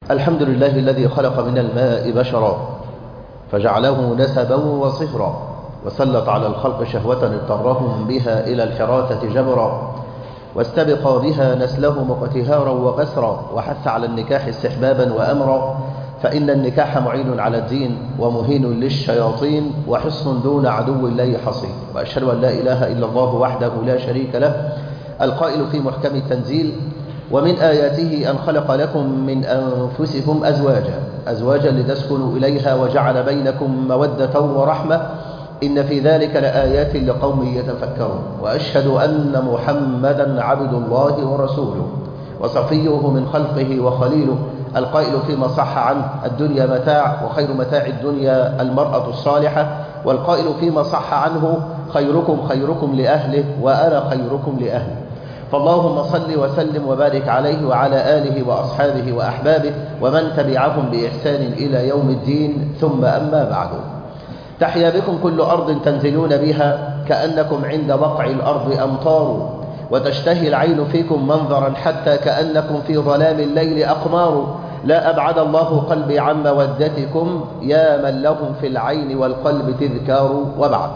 الحمد لله الذي خلق من الماء بشرا فجعله نسبا وصهرا وسلط على الخلق شهوة اضطرهم بها إلى الحراثة جبرا واستبق بها نسلهم اقتهارا وغسرا وحث على النكاح استحبابا وأمرا فإن النكاح معين على الدين ومهين للشياطين وحصن دون عدو الله حصين وأشهد أن لا إله إلا الله وحده لا شريك له القائل في محكم التنزيل ومن آياته أن خلق لكم من أنفسكم أزواجا أزواجا لتسكنوا إليها وجعل بينكم مودة ورحمة إن في ذلك لآيات لقوم يتفكرون وأشهد أن محمدا عبد الله ورسوله وصفيه من خلقه وخليله القائل فيما صح عنه الدنيا متاع وخير متاع الدنيا المرأة الصالحة والقائل فيما صح عنه خيركم خيركم لأهله وأنا خيركم لأهله فاللهم صل وسلم وبارك عليه وعلى آله وأصحابه وأحبابه ومن تبعهم بإحسان إلى يوم الدين ثم أما بعد تحيا بكم كل أرض تنزلون بها كأنكم عند وقع الأرض أمطار وتشتهي العين فيكم منظرا حتى كأنكم في ظلام الليل أقمار لا أبعد الله قلبي عن مودتكم يا من لهم في العين والقلب تذكار وبعد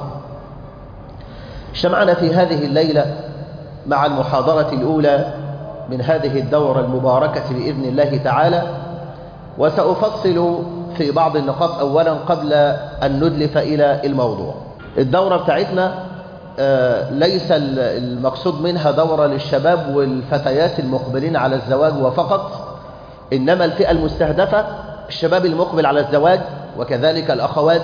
اجتمعنا في هذه الليلة مع المحاضرة الأولى من هذه الدورة المباركة بإذن الله تعالى وسأفصل في بعض النقاط أولا قبل أن ندلف إلى الموضوع الدورة بتاعتنا ليس المقصود منها دورة للشباب والفتيات المقبلين على الزواج وفقط إنما الفئة المستهدفة الشباب المقبل على الزواج وكذلك الأخوات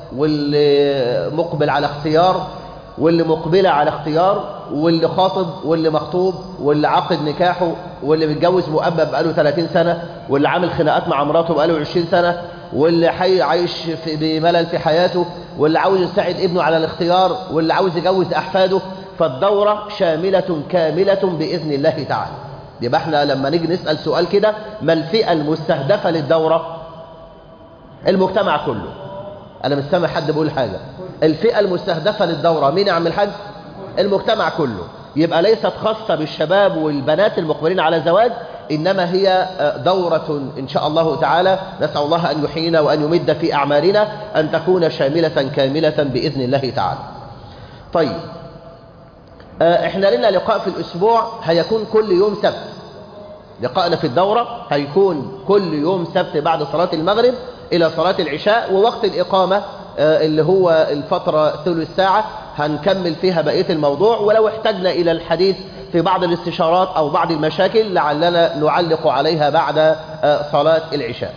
واللي مقبل على اختيار واللي مقبلة على اختيار واللي خاطب واللي مخطوب واللي عقد نكاحه واللي متجوز مؤبب بقاله 30 سنة واللي عامل خناقات مع مراته بقاله 20 سنة واللي حي عايش في بملل في حياته واللي عاوز يساعد ابنه على الاختيار واللي عاوز يجوز أحفاده فالدورة شاملة كاملة بإذن الله تعالى يبقى احنا لما نيجي نسأل سؤال كده ما الفئة المستهدفة للدورة المجتمع كله أنا مش سامع حد بيقول حاجة الفئة المستهدفة للدورة مين يعمل حاج المجتمع كله يبقى ليست خاصة بالشباب والبنات المقبلين على زواج إنما هي دورة إن شاء الله تعالى نسأل الله أن يحيينا وأن يمد في أعمالنا أن تكون شاملة كاملة بإذن الله تعالى طيب احنا لنا لقاء في الأسبوع هيكون كل يوم سبت لقاءنا في الدورة هيكون كل يوم سبت بعد صلاة المغرب إلى صلاة العشاء ووقت الإقامة اللي هو الفترة ثلث ساعة هنكمل فيها بقية الموضوع ولو احتجنا إلى الحديث في بعض الاستشارات أو بعض المشاكل لعلنا نعلق عليها بعد صلاة العشاء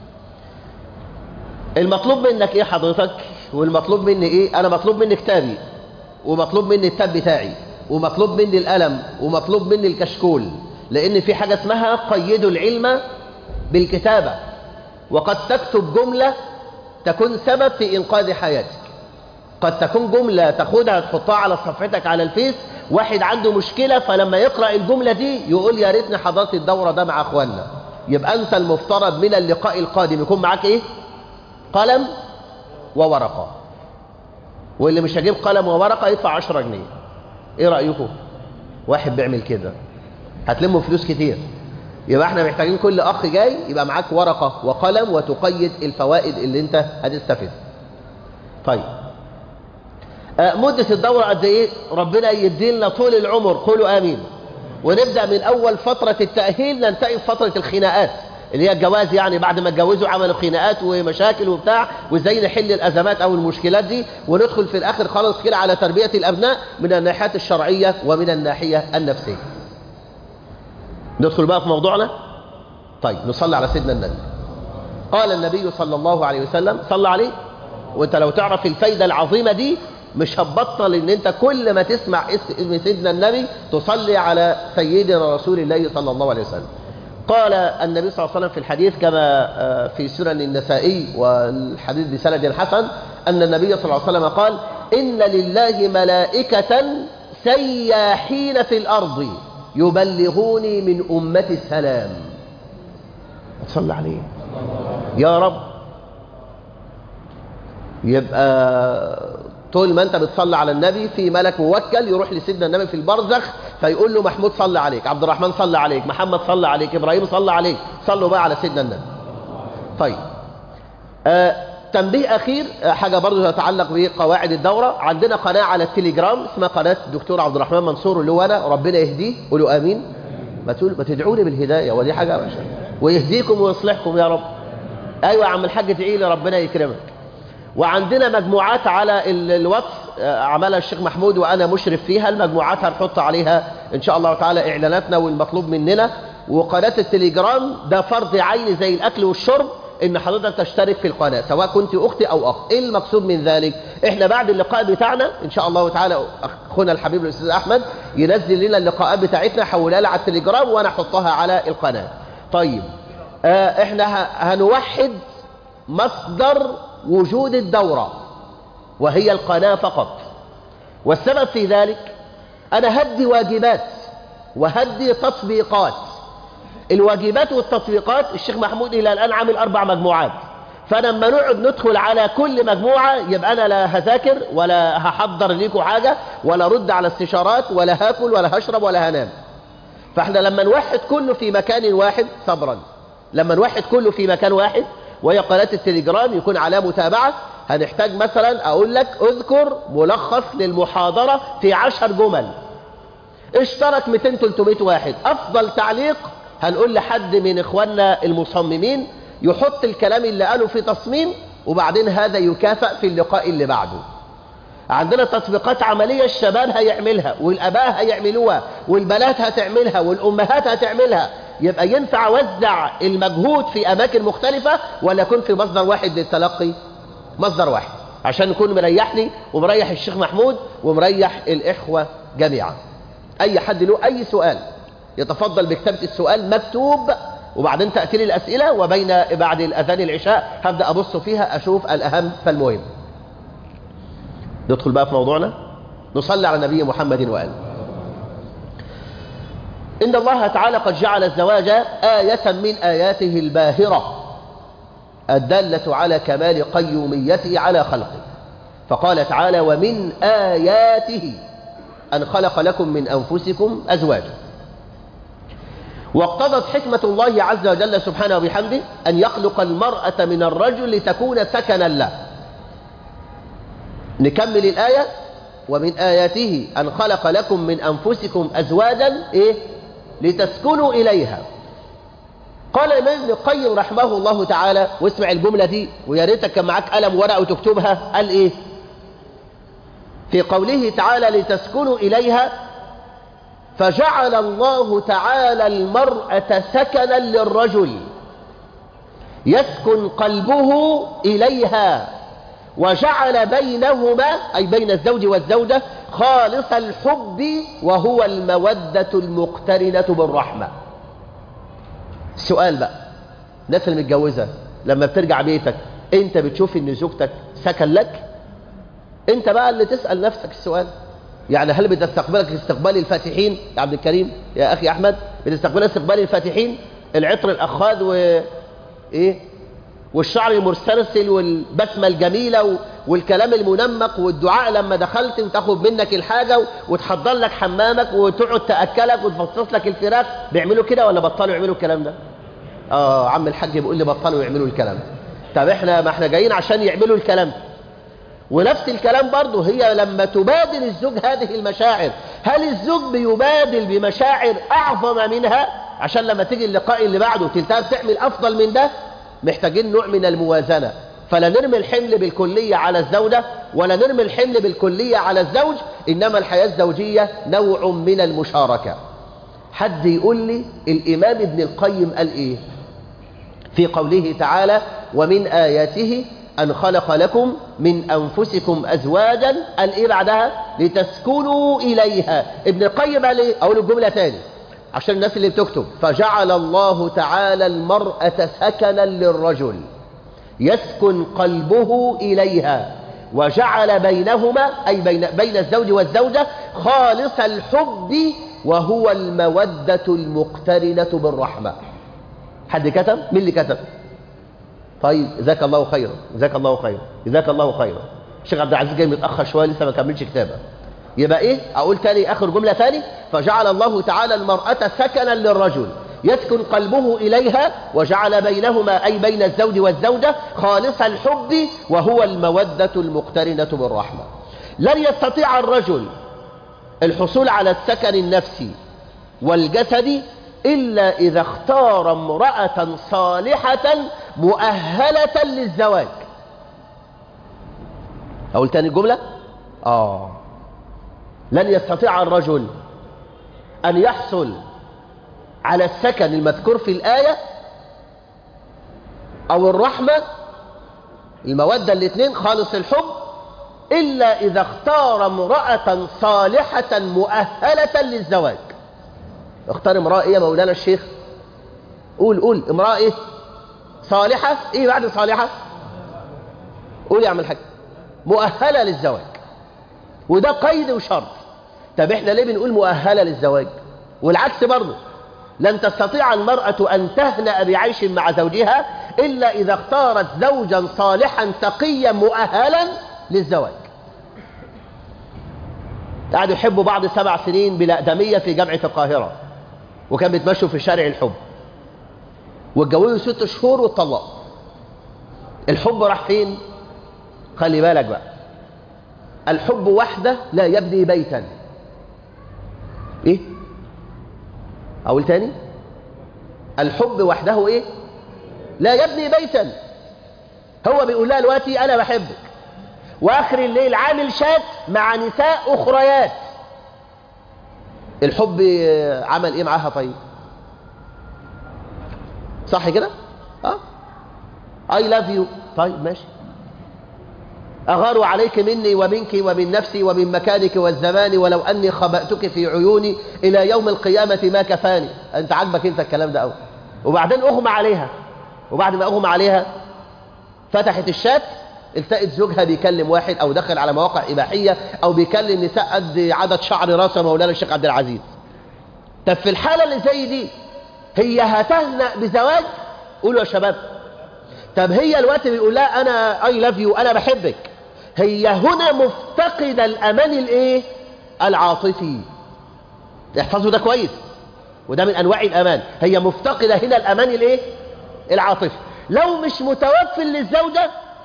المطلوب منك إيه حضرتك والمطلوب مني إيه أنا مطلوب مني كتابي ومطلوب مني التاب بتاعي ومطلوب مني القلم ومطلوب مني الكشكول لأن في حاجة اسمها قيدوا العلم بالكتابة وقد تكتب جملة تكون سبب في إنقاذ حياتك قد تكون جملة تاخدها تحطها على صفحتك على الفيس واحد عنده مشكلة فلما يقرأ الجملة دي يقول يا ريتني حضرت الدورة ده مع أخواننا يبقى أنت المفترض من اللقاء القادم يكون معاك إيه قلم وورقة واللي مش هجيب قلم وورقة يدفع 10 جنيه إيه رأيكم واحد بيعمل كده هتلموا فلوس كتير يبقى احنا محتاجين كل اخ جاي يبقى معاك ورقة وقلم وتقيد الفوائد اللي انت هتستفيد طيب آه مدة الدورة قد ايه ربنا يديلنا طول العمر قولوا امين ونبدأ من اول فترة التأهيل ننتهي فترة الخناقات اللي هي الجواز يعني بعد ما اتجوزوا عملوا خناقات ومشاكل وبتاع وازاي نحل الازمات او المشكلات دي وندخل في الاخر خالص كده على تربية الابناء من الناحية الشرعية ومن الناحية النفسية ندخل بقى في موضوعنا طيب نصلي على سيدنا النبي قال النبي صلى الله عليه وسلم صلى عليه وانت لو تعرف الفايدة العظيمة دي مش هتبطل ان انت كل ما تسمع اسم سيدنا النبي تصلي على سيدنا رسول الله صلى الله عليه وسلم قال النبي صلى الله عليه وسلم في الحديث كما في سنن النسائي والحديث بسند حسن أن النبي صلى الله عليه وسلم قال إن لله ملائكة سياحين في الأرض يبلغوني من أمة السلام صلى عليه يا رب يبقى طول ما انت بتصلي على النبي في ملك موكل يروح لسيدنا النبي في البرزخ فيقول له محمود صلى عليك عبد الرحمن صلى عليك محمد صلى عليك ابراهيم صلى عليك صلوا بقى على سيدنا النبي طيب آه تنبيه أخير آه حاجة برضو تتعلق بقواعد الدورة عندنا قناة على التليجرام اسمها قناة الدكتور عبد الرحمن منصور اللي هو أنا ربنا يهديه قولوا آمين ما تقول ما تدعوا لي بالهداية ودي حاجة ويهديكم ويصلحكم يا رب أيوة يا عم الحاج ادعي لي ربنا يكرمك وعندنا مجموعات على الواتس عملها الشيخ محمود وأنا مشرف فيها المجموعات هنحط عليها إن شاء الله تعالى إعلاناتنا والمطلوب مننا وقناة التليجرام ده فرض عين زي الأكل والشرب إن حضرتك تشترك في القناة سواء كنت أختي أو أخ إيه المقصود من ذلك إحنا بعد اللقاء بتاعنا إن شاء الله تعالى أخونا الحبيب الأستاذ أحمد ينزل لنا اللقاءات بتاعتنا حولها لها على التليجرام وأنا أحطها على القناة طيب آه إحنا هنوحد مصدر وجود الدورة وهي القناة فقط والسبب في ذلك أنا هدي واجبات وهدي تطبيقات الواجبات والتطبيقات الشيخ محمود إلى الآن عامل أربع مجموعات فلما نقعد ندخل على كل مجموعة يبقى أنا لا هذاكر ولا هحضر ليكم حاجة ولا رد على استشارات ولا هاكل ولا هشرب ولا هنام فاحنا لما نوحد كله في مكان واحد صبرا لما نوحد كله في مكان واحد وهي قناة التليجرام يكون عليها متابعة هنحتاج مثلا أقول لك اذكر ملخص للمحاضرة في عشر جمل اشترك 200-300 واحد أفضل تعليق هنقول لحد من إخواننا المصممين يحط الكلام اللي قاله في تصميم وبعدين هذا يكافئ في اللقاء اللي بعده عندنا تطبيقات عملية الشباب هيعملها والأباء هيعملوها والبنات هتعملها والأمهات هتعملها يبقى ينفع أوزع المجهود في أماكن مختلفة ولا يكون في مصدر واحد للتلقي مصدر واحد عشان نكون مريحني ومريح الشيخ محمود ومريح الإخوة جميعا أي حد له أي سؤال يتفضل بكتابة السؤال مكتوب وبعدين تأتي لي الأسئلة وبين بعد الأذان العشاء هبدأ أبص فيها أشوف الأهم فالمهم ندخل بقى في موضوعنا نصلي على نبي محمد وآله إن الله تعالى قد جعل الزواج آية من آياته الباهرة الدالة على كمال قيوميته على خلقه فقال تعالى ومن آياته أن خلق لكم من أنفسكم أزواجا واقتضت حكمة الله عز وجل سبحانه وبحمده أن يخلق المرأة من الرجل لتكون سكنا له نكمل الآية ومن آياته أن خلق لكم من أنفسكم أزواجا إيه؟ لتسكنوا إليها قال الإمام ابن القيم رحمه الله تعالى واسمع الجملة دي ويا ريتك كان معاك قلم ورقة وتكتبها قال إيه في قوله تعالى لتسكنوا إليها فجعل الله تعالى المرأة سكنا للرجل يسكن قلبه إليها وجعل بينهما أي بين الزوج والزوجة خالص الحب وهو المودة المقترنة بالرحمة السؤال بقى الناس اللي متجوزة لما بترجع بيتك انت بتشوف ان زوجتك سكن لك انت بقى اللي تسأل نفسك السؤال يعني هل بتستقبلك استقبال الفاتحين يا عبد الكريم يا أخي أحمد بتستقبلك استقبال الفاتحين العطر الأخاذ و إيه والشعر المرسلسل والبسمة الجميلة والكلام المنمق والدعاء لما دخلت وتاخد منك الحاجة وتحضر لك حمامك وتقعد تأكلك وتفصص لك الفراخ بيعملوا كده ولا بطلوا يعملوا الكلام ده اه عم الحاج بيقول لي بطلوا يعملوا الكلام ده طب احنا ما احنا جايين عشان يعملوا الكلام ده ونفس الكلام برضه هي لما تبادل الزوج هذه المشاعر هل الزوج بيبادل بمشاعر أعظم منها عشان لما تيجي اللقاء اللي بعده تلتها تعمل أفضل من ده محتاجين نوع من الموازنة فلا نرمي الحمل بالكلية على الزوجة ولا نرمي الحمل بالكلية على الزوج إنما الحياة الزوجية نوع من المشاركة حد يقول لي الإمام ابن القيم قال إيه في قوله تعالى ومن آياته أن خلق لكم من أنفسكم أزواجا قال إيه بعدها لتسكنوا إليها ابن القيم قال إيه أقول الجملة تاني عشان الناس اللي بتكتب فجعل الله تعالى المرأة سكنا للرجل يسكن قلبه إليها وجعل بينهما أي بين, بين الزوج والزوجة خالص الحب وهو المودة المقترنة بالرحمة حد كتب؟ مين اللي كتب؟ طيب جزاك الله خيرا جزاك الله خيرا جزاك الله خيرا الشيخ عبد العزيز جاي متاخر شويه لسه ما كملش كتابه يبقى ايه اقول تاني اخر جمله تاني فجعل الله تعالى المراه سكنا للرجل يسكن قلبه إليها وجعل بينهما أي بين الزوج والزوجة خالص الحب وهو المودة المقترنة بالرحمة لن يستطيع الرجل الحصول على السكن النفسي والجسدي إلا إذا اختار امرأة صالحة مؤهلة للزواج أقول تاني الجملة آه لن يستطيع الرجل أن يحصل على السكن المذكور في الآية أو الرحمة المودة الاثنين خالص الحب إلا إذا اختار امرأة صالحة مؤهلة للزواج اختار امرأة إيه يا مولانا الشيخ قول قول امرأة إيه صالحة إيه بعد صالحة قول يا عم الحاج مؤهلة للزواج وده قيد وشرط طب احنا ليه بنقول مؤهلة للزواج والعكس برضه لن تستطيع المرأة أن تهنأ بعيش مع زوجها إلا إذا اختارت زوجا صالحا تقيا مؤهلا للزواج قعدوا يحبوا بعض سبع سنين بالأقدمية في جامعة القاهرة وكان بيتمشوا في شارع الحب واتجوزوا ست شهور واتطلقوا الحب راح فين خلي بالك بقى الحب وحده لا يبني بيتا ايه اقول تاني الحب وحده ايه لا يبني بيتا هو بيقول لها دلوقتي انا بحبك واخر الليل عامل شات مع نساء اخريات الحب عمل ايه معاها طيب صح كده اه اي لاف يو طيب ماشي أغار عليك مني ومنك ومن نفسي ومن مكانك والزمان ولو أني خبأتك في عيوني إلى يوم القيامة ما كفاني أنت عاجبك أنت الكلام ده أول وبعدين أغمى عليها وبعد ما أغمى عليها فتحت الشات التقت زوجها بيكلم واحد أو دخل على مواقع إباحية أو بيكلم نساء قد عدد شعر راسه مولانا الشيخ عبد العزيز طب في الحالة اللي زي دي هي هتهنأ بزواج قولوا يا شباب طب هي الوقت بيقول لها انا اي لاف يو انا بحبك هي هنا مفتقدة الامان الايه العاطفي احفظوا ده كويس وده من انواع الامان هي مفتقدة هنا الامان الايه العاطفي لو مش متوفر للزوجة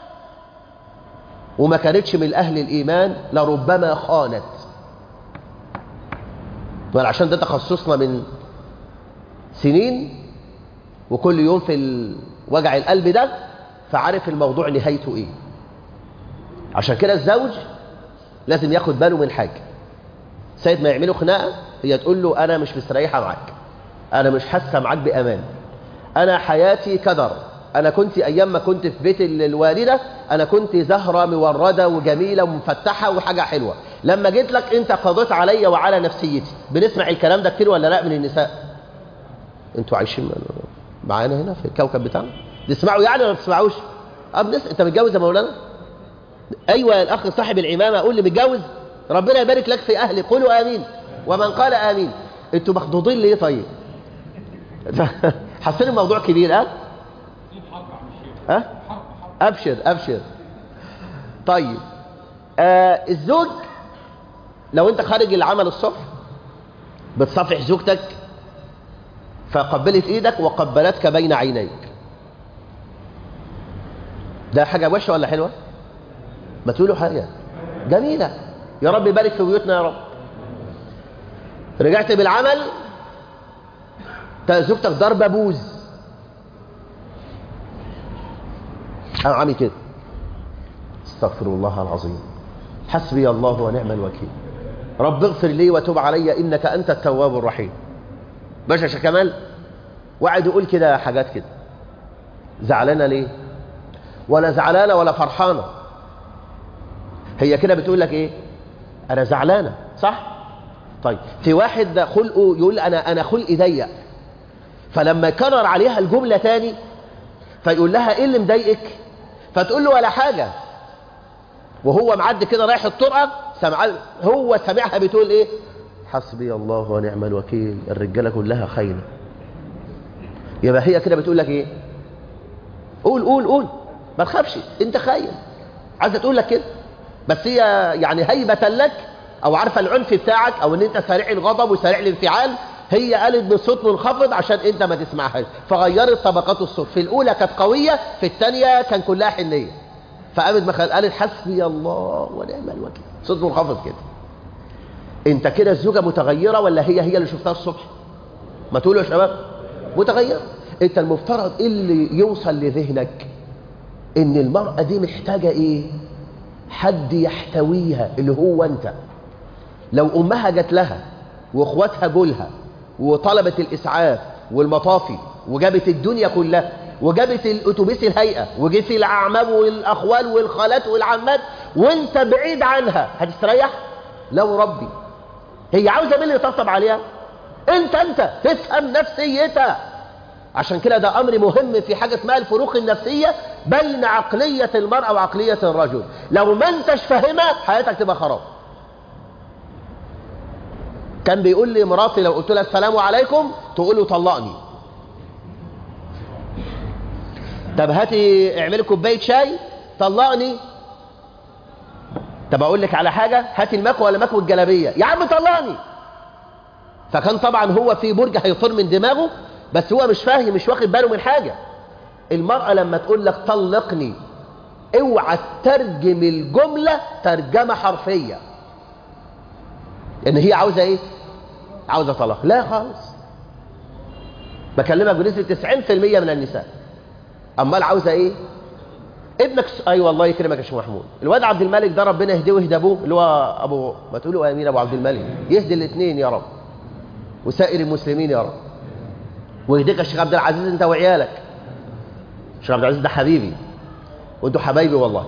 وما كانتش من اهل الايمان لربما خانت عشان ده تخصصنا من سنين وكل يوم في وجع القلب ده فعارف الموضوع نهايته ايه عشان كده الزوج لازم ياخد باله من حاجة سيد ما يعملوا خناقة هي تقول له انا مش مستريحة معاك انا مش حاسة معاك بامان انا حياتي كدر انا كنت ايام ما كنت في بيت الوالدة انا كنت زهرة موردة وجميلة ومفتحة وحاجة حلوة لما جيت لك انت قضيت عليا وعلى نفسيتي بنسمع الكلام ده كتير ولا لا من النساء انتوا عايشين معانا هنا في الكوكب بتاعنا تسمعوا يعني ولا ما بتسمعوش اه بنس... انت متجوز يا مولانا ايوه الاخ صاحب العمامه قول لي متجوز ربنا يبارك لك في اهلك قولوا امين ومن قال امين انتوا مخضوضين ليه طيب حاسين الموضوع كبير ها ها ابشر ابشر طيب آه الزوج لو انت خارج العمل الصبح بتصافح زوجتك فقبلت ايدك وقبلتك بين عينيك ده حاجة وحشة ولا حلوة ما تقولوا حاجة جميلة يا رب يبارك في بيوتنا يا رب رجعت بالعمل زوجتك ضربة بوز انا عامل كده استغفر الله العظيم حسبي الله ونعم الوكيل رب اغفر لي وتب علي انك انت التواب الرحيم باشا كمال وقعد يقول كده حاجات كده زعلانه ليه ولا زعلانه ولا فرحانه هي كده بتقول لك ايه انا زعلانه صح طيب في واحد ده خلقه يقول انا انا خلقي ضيق فلما يكرر عليها الجمله تاني فيقول لها ايه اللي مضايقك فتقول له ولا حاجه وهو معدي كده رايح الطرقه سمع هو سامعها بتقول ايه حسبي الله ونعم الوكيل الرجاله كلها خاينه يبقى هي كده بتقول لك ايه قول قول قول ما تخافش انت خاين عايزه تقول لك كده بس هي يعني هيبه لك او عارفه العنف بتاعك او ان انت سريع الغضب وسريع الانفعال هي قالت بصوت منخفض عشان انت ما تسمعهاش فغيرت طبقات الصوت في الاولى كانت قويه في الثانيه كان كلها حنيه فقامت مخل... قالت حسبي الله ونعم الوكيل صوت منخفض كده انت كده الزوجه متغيره ولا هي هي اللي شفتها الصبح ما تقولوا يا شباب متغيره انت المفترض إيه اللي يوصل لذهنك ان المراه دي محتاجه ايه حد يحتويها اللي هو انت لو امها جت لها واخواتها جولها وطلبت الاسعاف والمطافي وجابت الدنيا كلها وجابت الاتوبيس الهيئه وجيت الاعمام والاخوال والخالات والعمات وانت بعيد عنها هتستريح لو ربي هي عاوزه مين اللي يطبطب عليها انت انت تفهم نفسيتها عشان كده ده امر مهم في حاجه اسمها الفروق النفسيه بين عقليه المراه وعقليه الرجل لو ما انتش فاهمها حياتك تبقى خراب كان بيقول لي مراتي لو قلت لها السلام عليكم تقول له طلقني طب هاتي اعملي كوبايه شاي طلقني طب اقول لك على حاجه هاتي المكوى ولا مكوى الجلابيه يا عم طلقني فكان طبعا هو في برج هيطير من دماغه بس هو مش فاهم مش واخد باله من حاجه المراه لما تقول لك طلقني اوعى تترجم الجمله ترجمه حرفيه ان هي عاوزه ايه عاوزه طلاق لا خالص بكلمك بنسبه 90% من النساء امال عاوزه ايه ابنك س... ايوه الله يكرمك يا شيخ محمود الواد عبد الملك ده ربنا يهديه ويهدى ابوه اللي هو ابو ما تقولوا امين ابو عبد الملك يهدي الاثنين يا رب وسائر المسلمين يا رب ويهديك يا شيخ عبد العزيز انت وعيالك الشيخ عبد العزيز ده حبيبي وانتوا حبايبي والله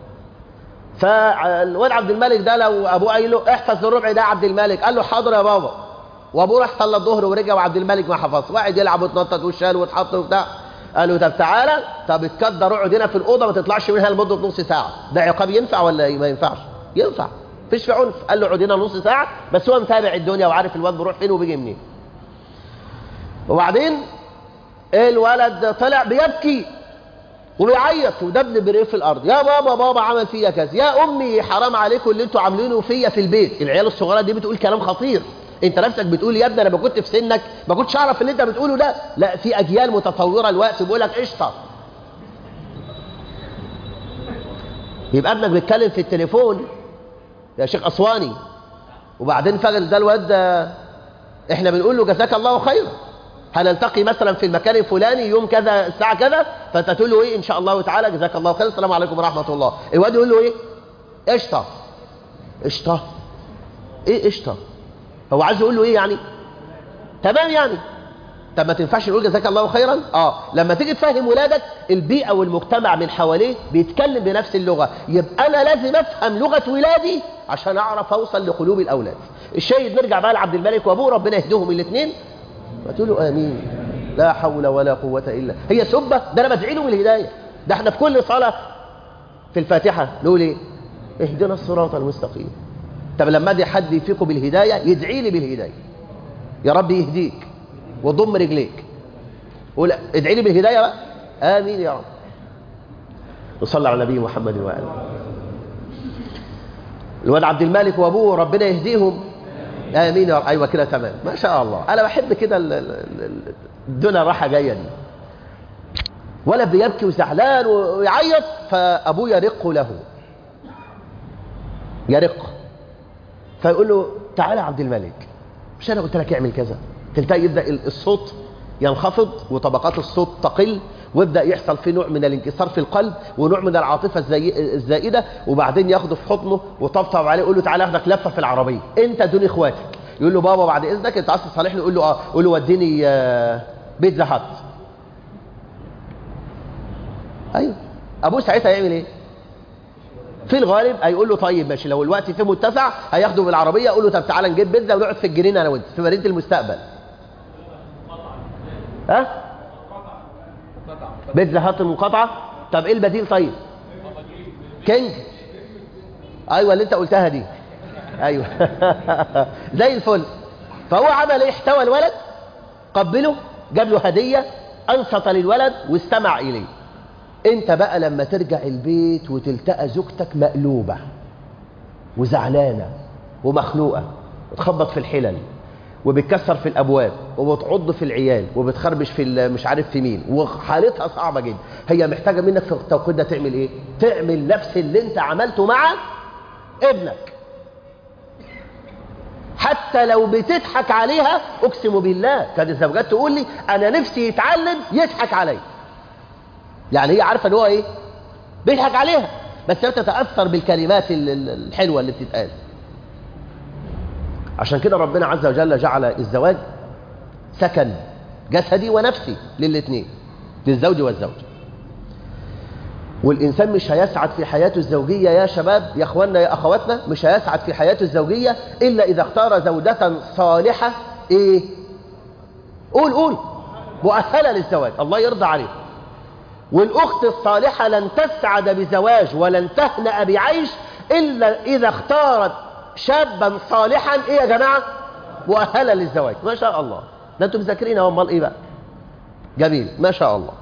فالواد عبد الملك ده لو ابوه قايل له احفظ الربع ده عبد الملك قال له حاضر يا بابا وابوه راح صلى الظهر ورجع وعبد الملك ما حفظ واحد يلعب ويتنطط وشال ويتحط وبتاع قال له طب تعالى طب اتكدر اقعد هنا في الاوضه ما تطلعش منها لمده نص ساعه ده عقاب ينفع ولا ما ينفعش ينفع مفيش في عنف قال له اقعد هنا نص ساعه بس هو متابع الدنيا وعارف الواد بيروح فين وبيجي منين وبعدين الولد طلع بيبكي وبيعيط ودبن بريه في الارض يا بابا بابا عمل فيا كذا يا امي حرام عليكم اللي انتوا عاملينه فيا في البيت العيال الصغيره دي بتقول كلام خطير انت نفسك بتقول يا ابني انا ما كنت في سنك ما كنتش اعرف اللي انت بتقوله ده لا في اجيال متطوره الوقت بيقول لك قشطه يبقى ابنك بيتكلم في التليفون يا شيخ اسواني وبعدين فجاه ده الواد ده احنا بنقول له جزاك الله خيرا هنلتقي مثلا في المكان الفلاني يوم كذا الساعه كذا فانت تقول له ايه ان شاء الله تعالى جزاك الله خير السلام عليكم ورحمه الله الواد يقول له ايه قشطه قشطه ايه قشطه هو عايز يقول له ايه يعني تمام يعني طب ما تنفعش نقول جزاك الله خيرا اه لما تيجي تفهم ولادك البيئه والمجتمع من حواليه بيتكلم بنفس اللغه يبقى انا لازم افهم لغه ولادي عشان اعرف اوصل لقلوب الاولاد الشاهد نرجع بقى لعبد الملك وابوه ربنا يهديهم الاثنين قلت له امين لا حول ولا قوه الا هي سبه ده انا بدعي له بالهدايه ده احنا في كل صلاه في الفاتحه نقول ايه اهدنا الصراط المستقيم طب لما ادعي حد فيكم بالهدايه يدعي لي بالهدايه يا رب يهديك وضم رجليك قول ادعي لي بالهدايه بقى امين يا رب وصلى على النبي محمد واله الواد عبد الملك وابوه ربنا يهديهم امين يا رب ايوه كده تمام ما شاء الله انا بحب كده الدنيا راحه جايه دي ولا بيبكي وزعلان ويعيط فابوه يرق له يرق فيقول له تعالى يا عبد الملك مش انا قلت لك اعمل كذا تلتقي يبدا الصوت ينخفض وطبقات الصوت تقل ويبدا يحصل فيه نوع من الانكسار في القلب ونوع من العاطفه الزائده وبعدين ياخده في حضنه وطبطب عليه يقول له تعالى اخدك لفه في العربيه انت دون اخواتك يقول له بابا بعد اذنك انت عايز تصالحني يقول له اه يقول له وديني بيتزا هات ايوه ابوه ساعتها يعمل ايه في الغالب هيقول له طيب ماشي لو الوقت فيه متسع هياخده بالعربيه يقول له طب تعالى نجيب بيتزا ونقعد في الجنينه انا وانت في مدينه المستقبل ها بيتزا هات المقاطعه طب ايه البديل طيب كينج ايوه اللي انت قلتها دي ايوه زي الفل فهو عمل ايه احتوى الولد قبله جاب له هديه انصت للولد واستمع اليه انت بقى لما ترجع البيت وتلتقى زوجتك مقلوبه وزعلانه ومخنوقه وتخبط في الحلل وبتكسر في الابواب وبتعض في العيال وبتخربش في ال- مش عارف في مين وحالتها صعبه جدا هي محتاجه منك في التوقيت ده تعمل ايه تعمل نفس اللي انت عملته مع ابنك حتى لو بتضحك عليها اقسم بالله كانت الزوجات تقول لي انا نفسي يتعلم يضحك عليا يعني هي عارفه ان هو ايه بيضحك عليها بس هي تتاثر بالكلمات ال- ال- الحلوه اللي بتتقال عشان كده ربنا عز وجل جعل الزواج سكن جسدي ونفسي للاثنين للزوج والزوج والإنسان مش هيسعد في حياته الزوجية يا شباب يا أخواننا يا أخواتنا مش هيسعد في حياته الزوجية إلا إذا اختار زوجة صالحة إيه قول قول مؤهلة للزواج الله يرضى عليه والأخت الصالحة لن تسعد بزواج ولن تهنأ بعيش إلا إذا اختارت شابا صالحا إيه يا جماعة مؤهلة للزواج ما شاء الله ده أنتم مذاكرين أهو أمال إيه بقى جميل ما شاء الله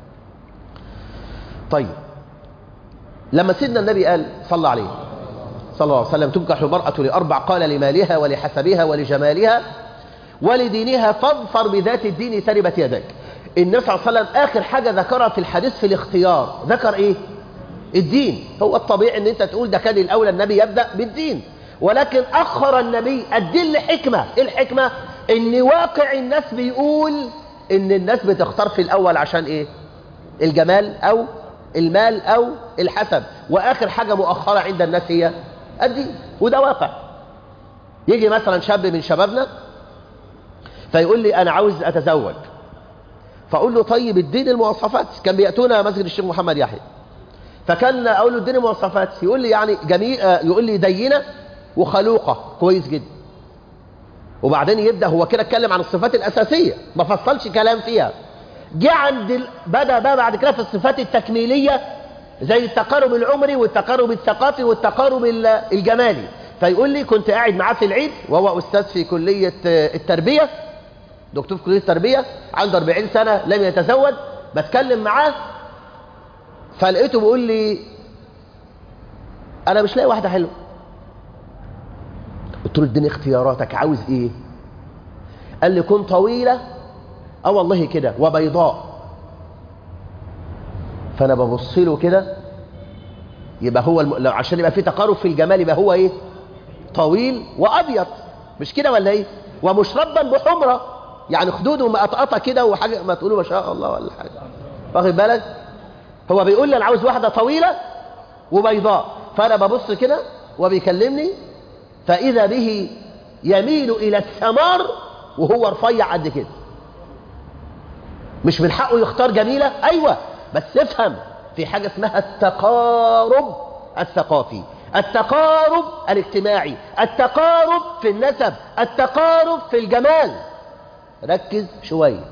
طيب لما سيدنا النبي قال صلى عليه صلى الله عليه وسلم تنكح المرأة لأربع قال لمالها ولحسبها ولجمالها ولدينها فاظفر بذات الدين تربت يدك النبي صلى الله عليه وسلم آخر حاجة ذكرها في الحديث في الاختيار ذكر إيه؟ الدين هو الطبيعي ان انت تقول ده كان الأولى النبي يبدأ بالدين ولكن أخر النبي الدين لحكمة إيه الحكمة؟ إن واقع الناس بيقول إن الناس بتختار في الأول عشان إيه؟ الجمال أو المال أو الحسب وآخر حاجة مؤخرة عند الناس هي الدين وده واقع يجي مثلا شاب من شبابنا فيقول لي أنا عاوز أتزوج فأقول له طيب الدين المواصفات كان بيأتونا مسجد الشيخ محمد يحيى فكان أقول له الدين المواصفات يقول لي يعني جميل يقول لي دينة وخلوقة كويس جدا وبعدين يبدأ هو كده اتكلم عن الصفات الأساسية ما فصلش كلام فيها جه عند ال... بدأ بقى بعد كده في الصفات التكميلية زي التقارب العمري والتقارب الثقافي والتقارب ال- الجمالي فيقول لي كنت قاعد معاه في العيد وهو أستاذ في كلية آه، التربية دكتور في كلية التربية عنده 40 سنة لم يتزوج بتكلم معاه فلقيته بيقول لي أنا مش لاقي واحدة حلوة قلت له اديني اختياراتك عاوز ايه قال لي كن طويلة اه والله كده وبيضاء فانا ببص له كده يبقى هو الم... لو عشان يبقى في تقارب في الجمال يبقى هو ايه طويل وابيض مش كده ولا ايه ومشربا بحمرة يعني خدوده مقطقطه كده وحاجه ما تقولوا ما شاء الله ولا حاجه واخد بالك هو بيقول لي انا عاوز واحده طويله وبيضاء فانا ببص كده وبيكلمني فاذا به يميل الى الثمار وهو رفيع قد كده مش من حقه يختار جميلة أيوة بس افهم في حاجة اسمها التقارب الثقافي التقارب الاجتماعي التقارب في النسب التقارب في الجمال ركز شوية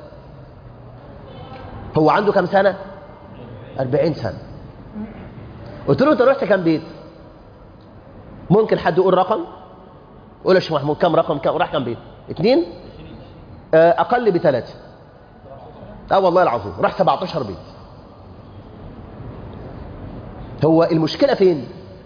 هو عنده كم سنة أربعين سنة قلت له انت رحت كم بيت ممكن حد يقول رقم قول يا شيخ محمود كم رقم كم راح كم بيت اتنين آه، اقل بثلاثة اه والله العظيم راح 17 بيت هو المشكلة فين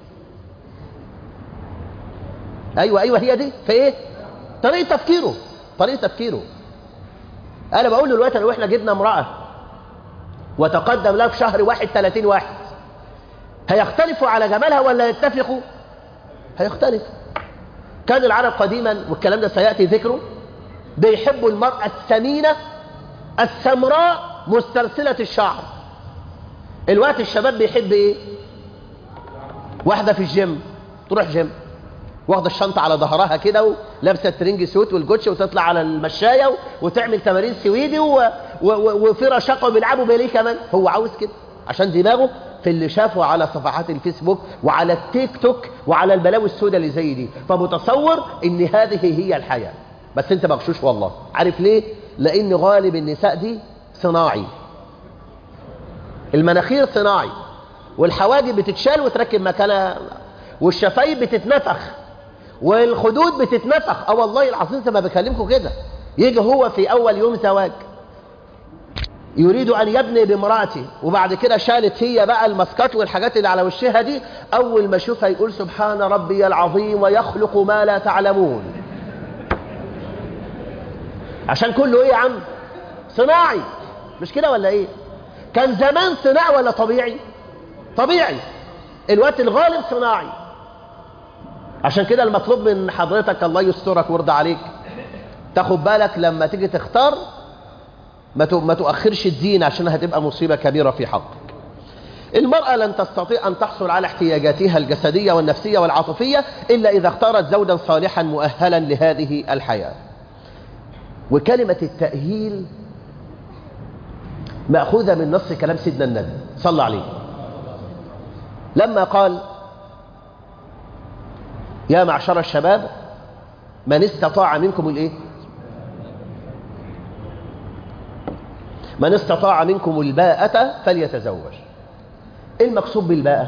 ايوه ايوه هي دي في ايه طريقة تفكيره طريقة تفكيره انا بقول له دلوقتي لو احنا جبنا امرأة وتقدم لها في شهر واحد 30 واحد هيختلفوا على جمالها ولا يتفقوا هيختلفوا كان العرب قديما والكلام ده سيأتي ذكره بيحبوا المرأة السمينة السمراء مسترسلة الشعر الوقت الشباب بيحب ايه واحدة في الجيم تروح جيم واخده الشنطة على ظهرها كده ولابسه الترنج سوت والجوتش وتطلع على المشاية وتعمل تمارين سويدي و... و... و... وفي رشاقة وبيلعبوا بيليه كمان هو عاوز كده عشان دماغه في اللي شافه على صفحات الفيسبوك وعلى التيك توك وعلى البلاوي السوداء اللي زي دي فمتصور ان هذه هي الحياة بس انت مغشوش والله عارف ليه لان غالب النساء دي صناعي المناخير صناعي والحواجب بتتشال وتركب مكانها والشفايف بتتنفخ والخدود بتتنفخ اه والله العظيم زي ما بكلمكم كده يجي هو في اول يوم زواج يريد ان يبني بامراته وبعد كده شالت هي بقى الماسكات والحاجات اللي على وشها دي اول ما يشوفها يقول سبحان ربي العظيم ويخلق ما لا تعلمون عشان كله ايه يا عم صناعي مش كده ولا ايه كان زمان صناعي ولا طبيعي طبيعي الوقت الغالب صناعي عشان كده المطلوب من حضرتك الله يسترك ويرضى عليك تاخد بالك لما تيجي تختار ما ما تؤخرش الدين عشان هتبقى مصيبة كبيرة في حقك المرأة لن تستطيع أن تحصل على احتياجاتها الجسدية والنفسية والعاطفية إلا إذا اختارت زوجا صالحا مؤهلا لهذه الحياة وكلمة التأهيل مأخوذة من نص كلام سيدنا النبي صلى عليه لما قال يا معشر الشباب من استطاع منكم الايه من استطاع منكم الباءة فليتزوج ايه المقصود بالباءة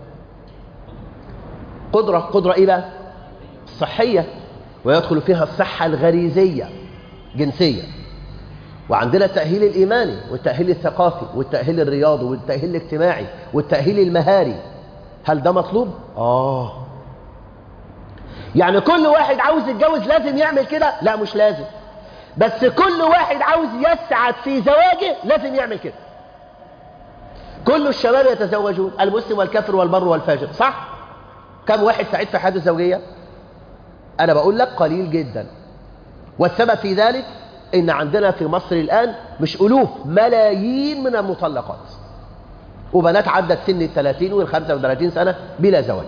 قدرة قدرة ايه بقى صحية ويدخل فيها الصحة الغريزية جنسية وعندنا التأهيل الإيماني والتأهيل الثقافي والتأهيل الرياضي والتأهيل الاجتماعي والتأهيل المهاري هل ده مطلوب؟ آه يعني كل واحد عاوز يتجوز لازم يعمل كده؟ لا مش لازم بس كل واحد عاوز يسعد في زواجه لازم يعمل كده كل الشباب يتزوجون المسلم والكافر والبر والفاجر صح؟ كم واحد سعيد في حياته الزوجية؟ أنا بقول لك قليل جدا والسبب في ذلك إن عندنا في مصر الآن مش ألوف ملايين من المطلقات وبنات عدت سن الثلاثين والخمسة وثلاثين سنة بلا زواج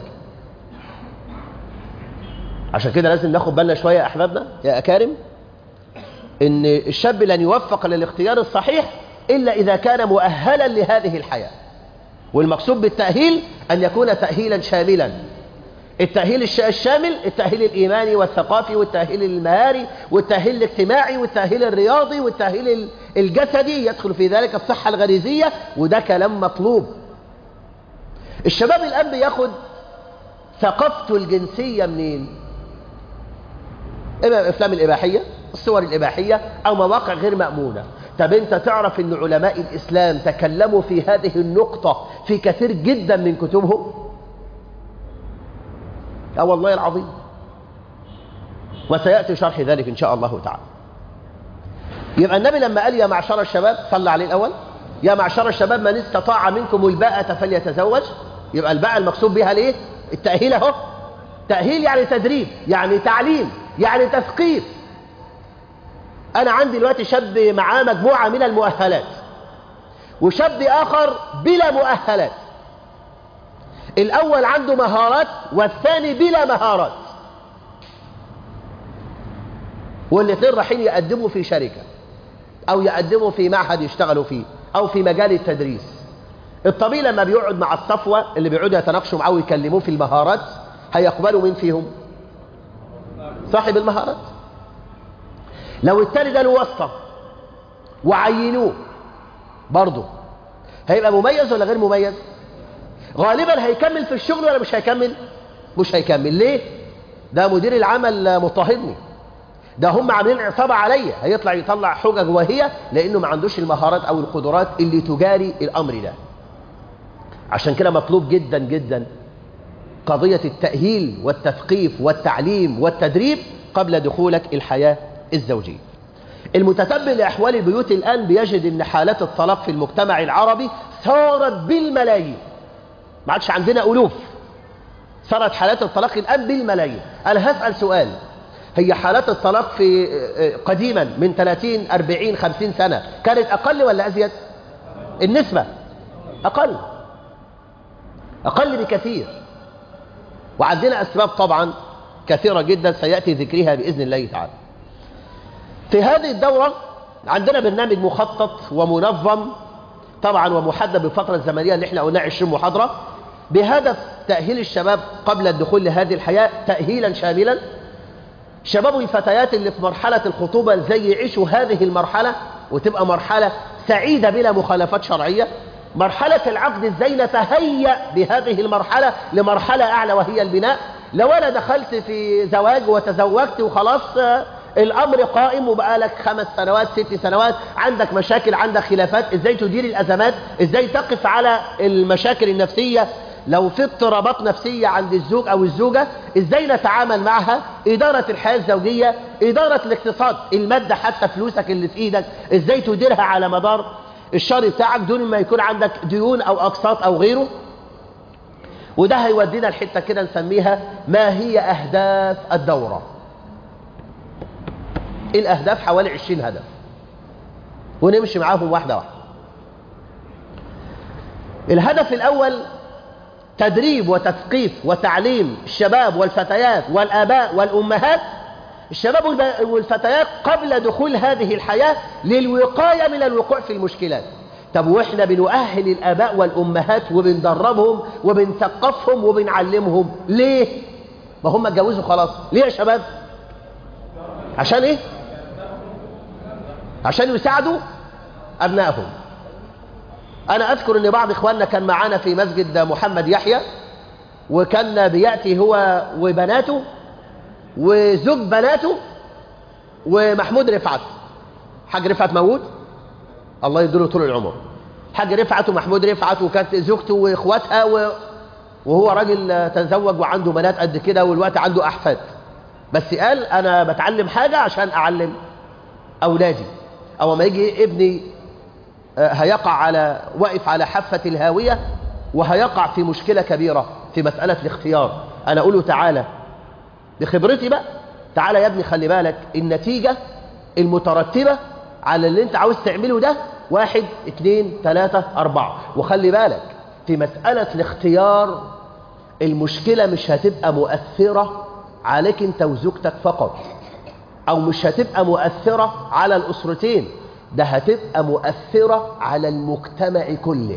عشان كده لازم ناخد بالنا شوية يا أحبابنا يا أكارم إن الشاب لن يوفق للاختيار الصحيح إلا إذا كان مؤهلا لهذه الحياة والمقصود بالتأهيل أن يكون تأهيلا شاملا التأهيل الشامل التأهيل الإيماني والثقافي والتأهيل المهاري والتأهيل الاجتماعي والتأهيل الرياضي والتأهيل الجسدي يدخل في ذلك الصحة الغريزية وده كلام مطلوب الشباب الآن بياخد ثقافته الجنسية منين إما الأفلام الإباحية الصور الإباحية أو مواقع غير مأمونة طب أنت تعرف أن علماء الإسلام تكلموا في هذه النقطة في كثير جدا من كتبهم اه والله العظيم وسيأتي شرح ذلك إن شاء الله تعالى يبقى النبي لما قال يا معشر الشباب صلى عليه الأول يا معشر الشباب من استطاع منكم الباءة فليتزوج يبقى الباءة المقصود بها ليه التأهيل اهو تأهيل يعني تدريب يعني تعليم يعني تثقيف أنا عندي دلوقتي شاب معاه مجموعة من المؤهلات وشاب آخر بلا مؤهلات الأول عنده مهارات والثاني بلا مهارات والاثنين رايحين يقدموا في شركة أو يقدموا في معهد يشتغلوا فيه أو في مجال التدريس الطبيعي لما بيقعد مع الصفوة اللي بيقعدوا يتناقشوا معاه ويكلموه في المهارات هيقبلوا مين فيهم صاحب المهارات لو التاني ده له واسطة وعينوه برضه هيبقى مميز ولا غير مميز غالبا هيكمل في الشغل ولا مش هيكمل مش هيكمل ليه ده مدير العمل مضطهدني ده هم عاملين عصابة عليا هيطلع يطلع حجج وهي لانه ما عندوش المهارات او القدرات اللي تجاري الامر ده عشان كده مطلوب جدا جدا قضية التأهيل والتثقيف والتعليم والتدريب قبل دخولك الحياة الزوجية المتتبع لأحوال البيوت الآن بيجد أن حالات الطلاق في المجتمع العربي صارت بالملايين ما عادش عندنا ألوف صارت حالات الطلاق الآن بالملايين أنا هسأل سؤال هي حالات الطلاق في قديما من 30 40 50 سنة كانت أقل ولا أزيد النسبة أقل أقل بكثير وعندنا أسباب طبعا كثيرة جدا سيأتي ذكرها بإذن الله تعالى في هذه الدورة عندنا برنامج مخطط ومنظم طبعا ومحدد بالفترة الزمنية اللي احنا قلنا 20 محاضرة بهدف تأهيل الشباب قبل الدخول لهذه الحياة تأهيلا شاملا شباب الفتيات اللي في مرحلة الخطوبة ازاي يعيشوا هذه المرحلة وتبقى مرحلة سعيدة بلا مخالفات شرعية مرحلة العقد ازاي نتهيأ بهذه المرحلة لمرحلة أعلى وهي البناء لو أنا دخلت في زواج وتزوجت وخلاص الأمر قائم وبقى لك خمس سنوات ست سنوات عندك مشاكل عندك خلافات ازاي تدير الأزمات ازاي تقف على المشاكل النفسية لو في اضطرابات نفسية عند الزوج أو الزوجة إزاي نتعامل معها إدارة الحياة الزوجية إدارة الاقتصاد المادة حتى فلوسك اللي في إيدك إزاي تديرها على مدار الشهر بتاعك دون ما يكون عندك ديون أو أقساط أو غيره وده هيودينا الحتة كده نسميها ما هي أهداف الدورة الأهداف حوالي 20 هدف ونمشي معاهم واحدة واحدة الهدف الأول تدريب وتثقيف وتعليم الشباب والفتيات والآباء والأمهات الشباب والفتيات قبل دخول هذه الحياة للوقاية من الوقوع في المشكلات طب واحنا بنؤهل الآباء والأمهات وبندربهم وبنثقفهم وبنعلمهم ليه؟ ما هم اتجوزوا خلاص ليه يا شباب؟ عشان ايه؟ عشان يساعدوا أبنائهم أنا أذكر أن بعض إخواننا كان معانا في مسجد محمد يحيى وكان بيأتي هو وبناته وزوج بناته ومحمود رفعت حاج رفعت موجود الله يديله طول العمر حاج رفعت ومحمود رفعت وكانت زوجته واخواتها و... وهو راجل تزوج وعنده بنات قد كده والوقت عنده احفاد بس قال انا بتعلم حاجه عشان اعلم اولادي او ما يجي ابني هيقع على واقف على حافه الهاويه وهيقع في مشكله كبيره في مساله الاختيار انا اقول له تعالى بخبرتي بقى تعالى يا ابني خلي بالك النتيجه المترتبه على اللي انت عاوز تعمله ده واحد اتنين تلاتة اربعة وخلي بالك في مسألة الاختيار المشكلة مش هتبقى مؤثرة عليك انت وزوجتك فقط او مش هتبقى مؤثرة على الاسرتين ده هتبقى مؤثرة على المجتمع كله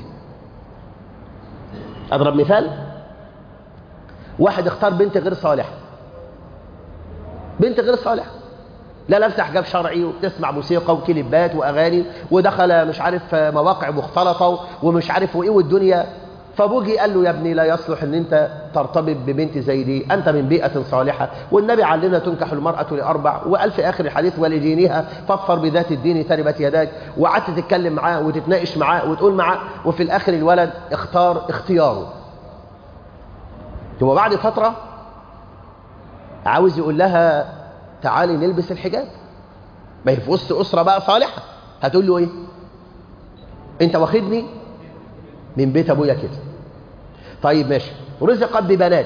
اضرب مثال واحد اختار بنت غير صالحة بنت غير صالحة لا لابسه حجاب شرعي وبتسمع موسيقى وكليبات واغاني ودخل مش عارف مواقع مختلطه ومش عارف وايه والدنيا فابوجي قال له يا ابني لا يصلح ان انت ترتبط ببنت زي دي انت من بيئه صالحه والنبي علمنا تنكح المراه لاربع وقال في اخر الحديث ولدينها فاظفر بذات الدين تربت يداك وقعدت تتكلم معاه وتتناقش معاه وتقول معاه وفي الاخر الولد اختار اختياره هو بعد فتره عاوز يقول لها تعالي نلبس الحجاب ما هي في وسط أسرة بقى صالحة هتقول له إيه أنت واخدني من بيت أبويا كده طيب ماشي رزقت ببنات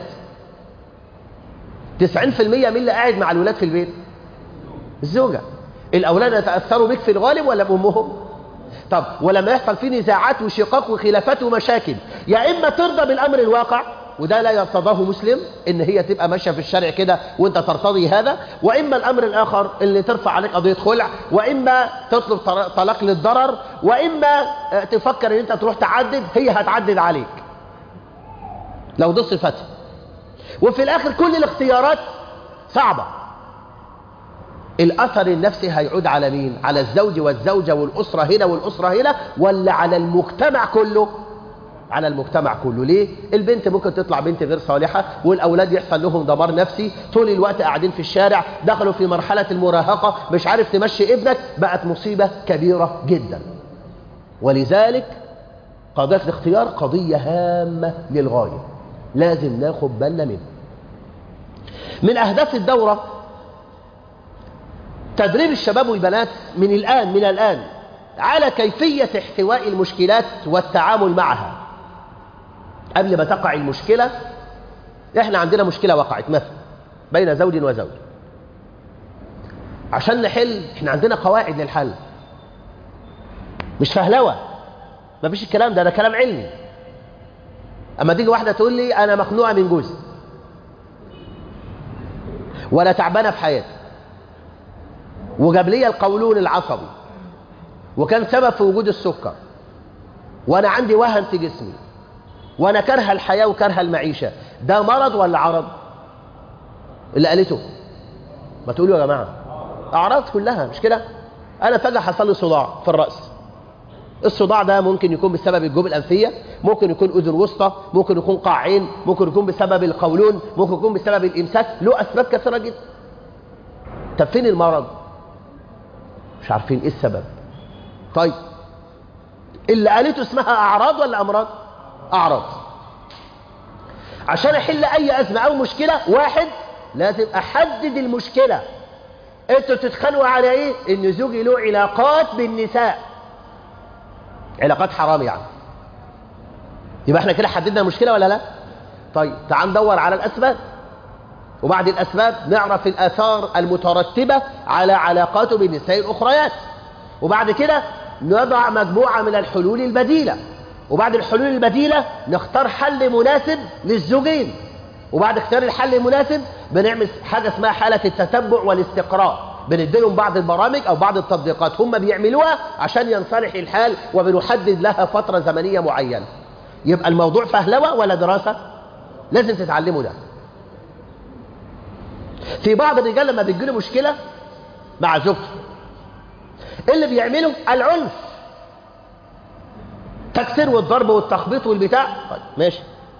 90% من اللي قاعد مع الولاد في البيت الزوجة الأولاد يتأثروا بك في الغالب ولا بأمهم طب ولما يحصل فيه نزاعات وشقاق وخلافات ومشاكل يا إما ترضى بالأمر الواقع وده لا يرتضاه مسلم ان هي تبقى ماشيه في الشارع كده وانت ترتضي هذا واما الامر الاخر اللي ترفع عليك قضيه خلع واما تطلب طلاق للضرر واما تفكر ان انت تروح تعدد هي هتعدد عليك لو دي صفتها وفي الاخر كل الاختيارات صعبه الاثر النفسي هيعود على مين على الزوج والزوجه والاسره هنا والاسره هنا ولا على المجتمع كله على المجتمع كله ليه البنت ممكن تطلع بنت غير صالحة والأولاد يحصل لهم دمار نفسي طول الوقت قاعدين في الشارع دخلوا في مرحلة المراهقة مش عارف تمشي ابنك بقت مصيبة كبيرة جدا ولذلك قضية الاختيار قضية هامة للغاية لازم ناخد بالنا منه من أهداف الدورة تدريب الشباب والبنات من الآن من الآن على كيفية احتواء المشكلات والتعامل معها قبل ما تقع المشكلة احنا عندنا مشكلة وقعت مثلا بين زوج وزوج عشان نحل احنا عندنا قواعد للحل مش فهلوة مفيش الكلام ده ده كلام علمي اما تيجي واحدة تقول لي انا مخنوقة من جوزي ولا تعبانة في حياتي وجاب لي القولون العصبي وكان سبب في وجود السكر وانا عندي وهن في جسمي وانا كره الحياة وكره المعيشة ده مرض ولا عرض اللي قالته ما تقولوا يا جماعة اعراض كلها مش كده انا فجأة حصل لي صداع في الرأس الصداع ده ممكن يكون بسبب الجوب الأنفية ممكن يكون أذن وسطى ممكن يكون قاع عين ممكن يكون بسبب القولون ممكن يكون بسبب الإمساك له أسباب كثيرة جدا طب فين المرض مش عارفين إيه السبب طيب اللي قالته اسمها أعراض ولا أمراض أعراض عشان احل اي ازمه او مشكله واحد لازم احدد المشكله انتوا بتتخانقوا على ايه ان زوجي له علاقات بالنساء علاقات حرام يعني يبقى احنا كده حددنا المشكله ولا لا طيب تعال ندور على الاسباب وبعد الاسباب نعرف الاثار المترتبه على علاقاته بالنساء الاخريات وبعد كده نضع مجموعه من الحلول البديله وبعد الحلول البديله نختار حل مناسب للزوجين وبعد اختيار الحل المناسب بنعمل حاجه اسمها حاله التتبع والاستقراء بنديلهم بعض البرامج او بعض التطبيقات هم بيعملوها عشان ينصلح الحال وبنحدد لها فتره زمنيه معينه يبقى الموضوع فهلوه ولا دراسه لازم تتعلموا ده في بعض الرجال لما بتجيله مشكله مع زوجته ايه اللي بيعمله العنف تكسير والضرب والتخبيط والبتاع طيب ماشي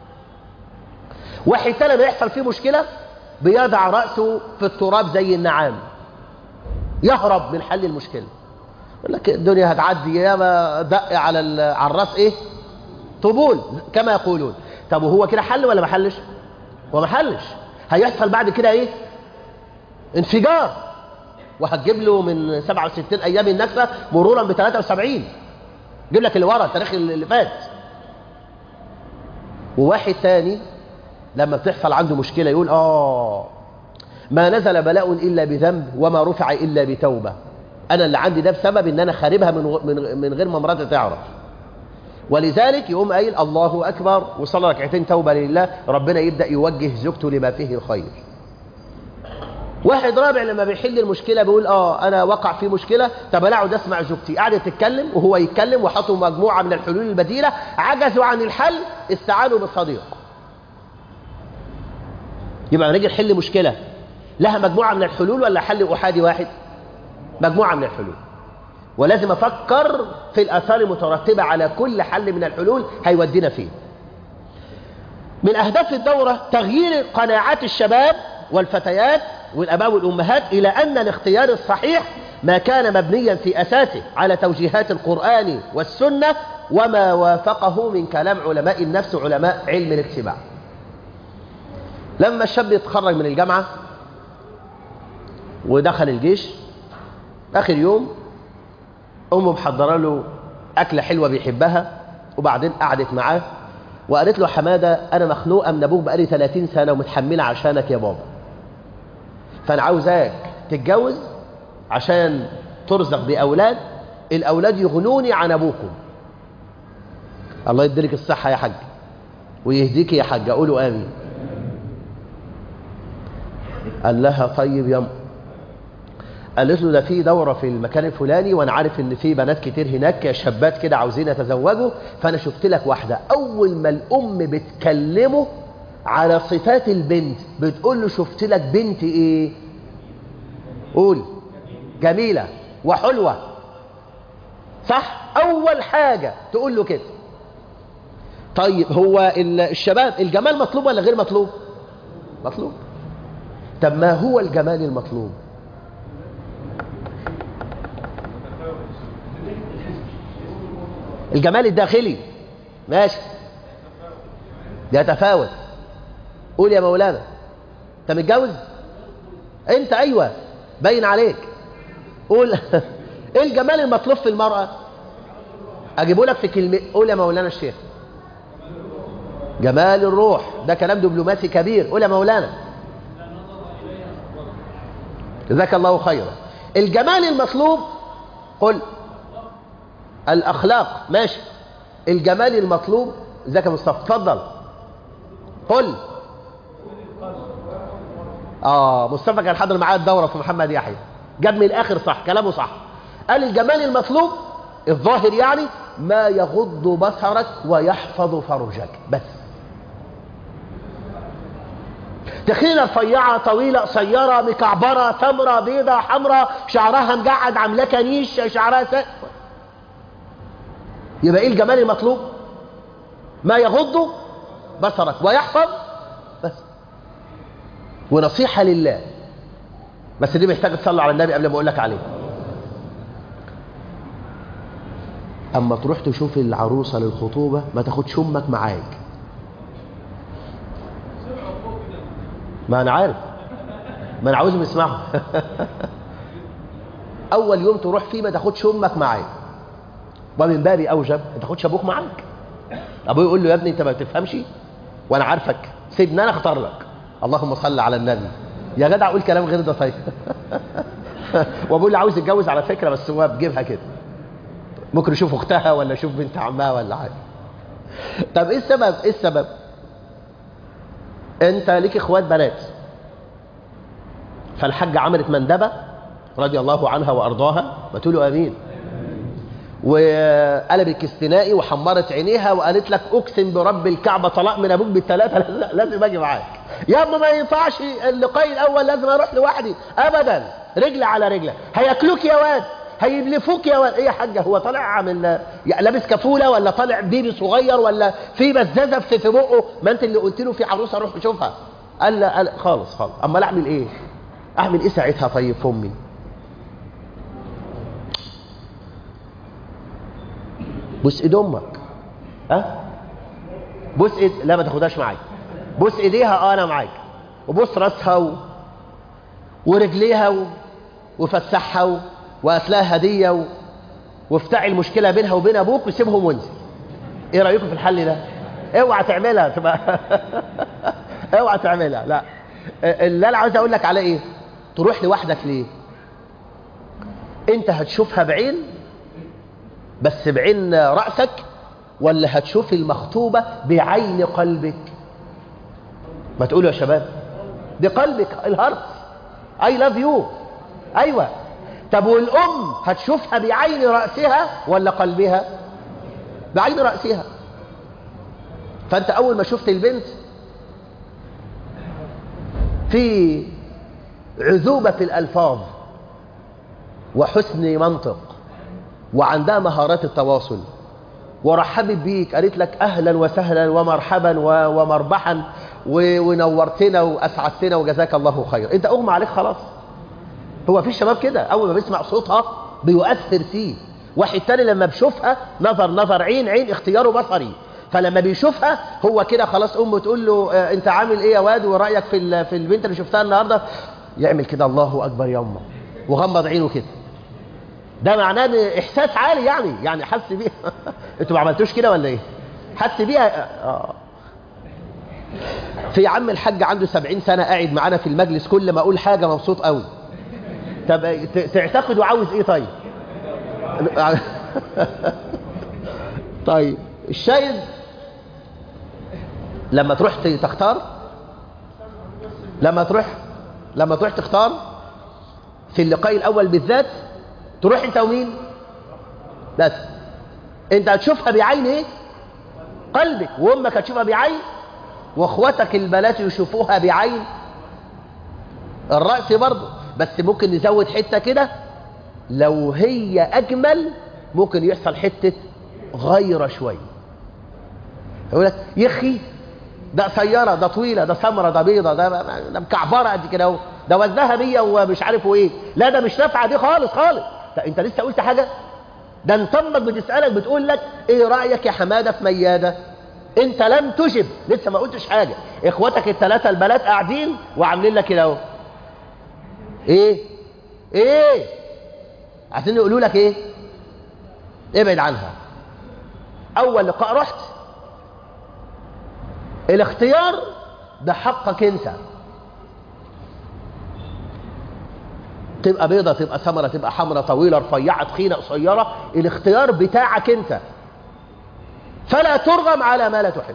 واحد تاني بيحصل فيه مشكله بيضع راسه في التراب زي النعام يهرب من حل المشكله يقول لك الدنيا هتعدي ياما دق على على الراس ايه طبول كما يقولون طب وهو كده حل ولا ما حلش هو ما حلش هيحصل بعد كده ايه انفجار وهتجيب له من 67 ايام النكسه مرورا ب 73 جيب لك اللي ورا التاريخ اللي فات وواحد تاني لما بتحصل عنده مشكله يقول اه ما نزل بلاء الا بذنب وما رفع الا بتوبه انا اللي عندي ده بسبب ان انا خاربها من من من غير ما مراتي تعرف ولذلك يقوم قايل الله اكبر وصلى ركعتين توبه لله ربنا يبدا يوجه زوجته لما فيه الخير واحد رابع لما بيحل المشكلة بيقول اه انا وقع في مشكلة طب انا اقعد اسمع زوجتي قعدت تتكلم وهو يتكلم وحطوا مجموعة من الحلول البديلة عجزوا عن الحل استعانوا بالصديق يبقى نيجي نحل مشكلة لها مجموعة من الحلول ولا حل احادي واحد مجموعة من الحلول ولازم افكر في الاثار المترتبة على كل حل من الحلول هيودينا فين من اهداف الدورة تغيير قناعات الشباب والفتيات والاباء والامهات الى ان الاختيار الصحيح ما كان مبنيا في اساسه على توجيهات القران والسنه وما وافقه من كلام علماء النفس وعلماء علم الاجتماع لما الشاب يتخرج من الجامعه ودخل الجيش اخر يوم امه محضره له اكله حلوه بيحبها وبعدين قعدت معاه وقالت له حماده انا مخنوقه من ابوك بقالي 30 سنه ومتحمله عشانك يا بابا فانا عاوزاك تتجوز عشان ترزق باولاد الاولاد يغنوني عن ابوكم الله يديلك الصحه يا حاج ويهديك يا حاج قولوا امين قال لها طيب يا قالت له ده في دوره في المكان الفلاني وانا عارف ان في بنات كتير هناك شابات كده عاوزين يتزوجوا فانا شفت لك واحده اول ما الام بتكلمه على صفات البنت بتقول له شفت لك بنت ايه قول جميلة وحلوة صح اول حاجة تقول له كده طيب هو الشباب الجمال مطلوب ولا غير مطلوب مطلوب طب ما هو الجمال المطلوب الجمال الداخلي ماشي يتفاوت قول يا مولانا انت متجوز انت ايوه باين عليك قول ايه الجمال المطلوب في المرأة اجيبه لك في كلمة قول يا مولانا الشيخ جمال الروح ده كلام دبلوماسي كبير قول يا مولانا جزاك الله خيرا الجمال المطلوب قل الاخلاق ماشي الجمال المطلوب ازيك يا مصطفى اتفضل قل اه مصطفى كان حاضر معايا الدوره في محمد يحيى جاب من الاخر صح كلامه صح قال الجمال المطلوب الظاهر يعني ما يغض بصرك ويحفظ فرجك بس تخينة رفيعة طويلة قصيرة مكعبرة تمرة بيضة حمراء شعرها مجعد عاملاه كنيش شعرها س... يبقى ايه الجمال المطلوب ما يغض بصرك ويحفظ بس ونصيحة لله بس دي محتاج تصلي على النبي قبل ما اقول لك عليه اما تروح تشوف العروسة للخطوبة ما تاخدش امك معاك ما انا عارف ما انا عاوزهم يسمعوا اول يوم تروح فيه ما تاخدش امك معاك ومن باب اوجب ما تاخدش ابوك معاك ابوه يقول له يا ابني انت ما بتفهمش وانا عارفك سيبني انا اختار لك اللهم صل على النبي يا جدع قول كلام غير ده طيب وابوه اللي عاوز يتجوز على فكره بس هو بجيبها كده ممكن يشوف اختها ولا يشوف بنت عمها ولا حاجه طب ايه السبب ايه السبب انت ليك اخوات بنات فالحاجه عملت مندبه رضي الله عنها وارضاها ما تقولوا امين وقلبت كستنائي وحمرت عينيها وقالت لك اقسم برب الكعبه طلاق من ابوك بالثلاثه لازم اجي معاك يا ابني ما ينفعش اللقاء الاول لازم اروح لوحدي ابدا رجل على رجله هياكلوك يا واد هيبلفوك يا واد ايه يا حاجه هو طالع من لابس كفوله ولا طالع بيبي صغير ولا في بزازه في في بقه ما انت اللي قلت له في عروسه روح شوفها قال لا قال خالص خالص امال اعمل ايه اعمل ايه ساعتها طيب في امي بص ايد امك ها أه؟ بص ايد لا ما تاخدهاش معاك بص ايديها اه انا معاك وبص راسها و... ورجليها و... وفسحها و... واسلاها هديه و... وافتعي المشكله بينها وبين ابوك وسيبهم وانزل ايه رايكم في الحل ده اوعى تعملها تبقى اوعى تعملها لا اللي انا عاوز اقول لك على ايه تروح لوحدك ليه انت هتشوفها بعين بس بعين رأسك ولا هتشوف المخطوبة بعين قلبك ما تقولوا يا شباب بقلبك الهارت I love you أيوة طب والأم هتشوفها بعين رأسها ولا قلبها بعين رأسها فأنت أول ما شفت البنت في عذوبة في الألفاظ وحسن منطق وعندها مهارات التواصل ورحبت بيك قالت لك اهلا وسهلا ومرحبا ومربحا ونورتنا واسعدتنا وجزاك الله خير انت اغمى عليك خلاص هو في شباب كده اول ما بيسمع صوتها بيؤثر فيه واحد تاني لما بيشوفها نظر نظر عين عين اختياره بصري فلما بيشوفها هو كده خلاص امه تقول له اه انت عامل ايه يا واد ورايك في في البنت اللي شفتها النهارده يعمل كده الله اكبر يا امه وغمض عينه كده ده معناه ان احساس عالي يعني يعني حس بيها انتوا ما عملتوش كده ولا ايه حس بيها آه. في عم الحاج عنده سبعين سنة قاعد معانا في المجلس كل ما اقول حاجة مبسوط قوي طب تعتقدوا عاوز ايه طيب طيب الشايب لما تروح تختار لما تروح لما تروح تختار في اللقاء الاول بالذات تروح انت ومين بس انت هتشوفها بعين ايه قلبك وامك هتشوفها بعين واخواتك البنات يشوفوها بعين الرأس برضه بس ممكن نزود حتة كده لو هي اجمل ممكن يحصل حتة غيرة شوية يقول لك يا اخي ده سيارة ده طويلة ده سمرة ده بيضة ده ده مكعبرة قد كده اهو ده وزنها بية ومش عارف ايه لا ده مش نافعة دي خالص خالص انت لسه قلت حاجة ده انت امك بتسألك بتقول لك ايه رأيك يا حمادة في ميادة انت لم تجب لسه ما قلتش حاجة اخواتك الثلاثة البنات قاعدين وعاملين لك كده اهو ايه ايه عايزين يقولوا لك ايه ابعد عنها اول لقاء رحت الاختيار ده حقك انت تبقى بيضة تبقى سمرة تبقى حمرة طويلة رفيعة تخينة قصيرة الاختيار بتاعك انت فلا ترغم على ما لا تحب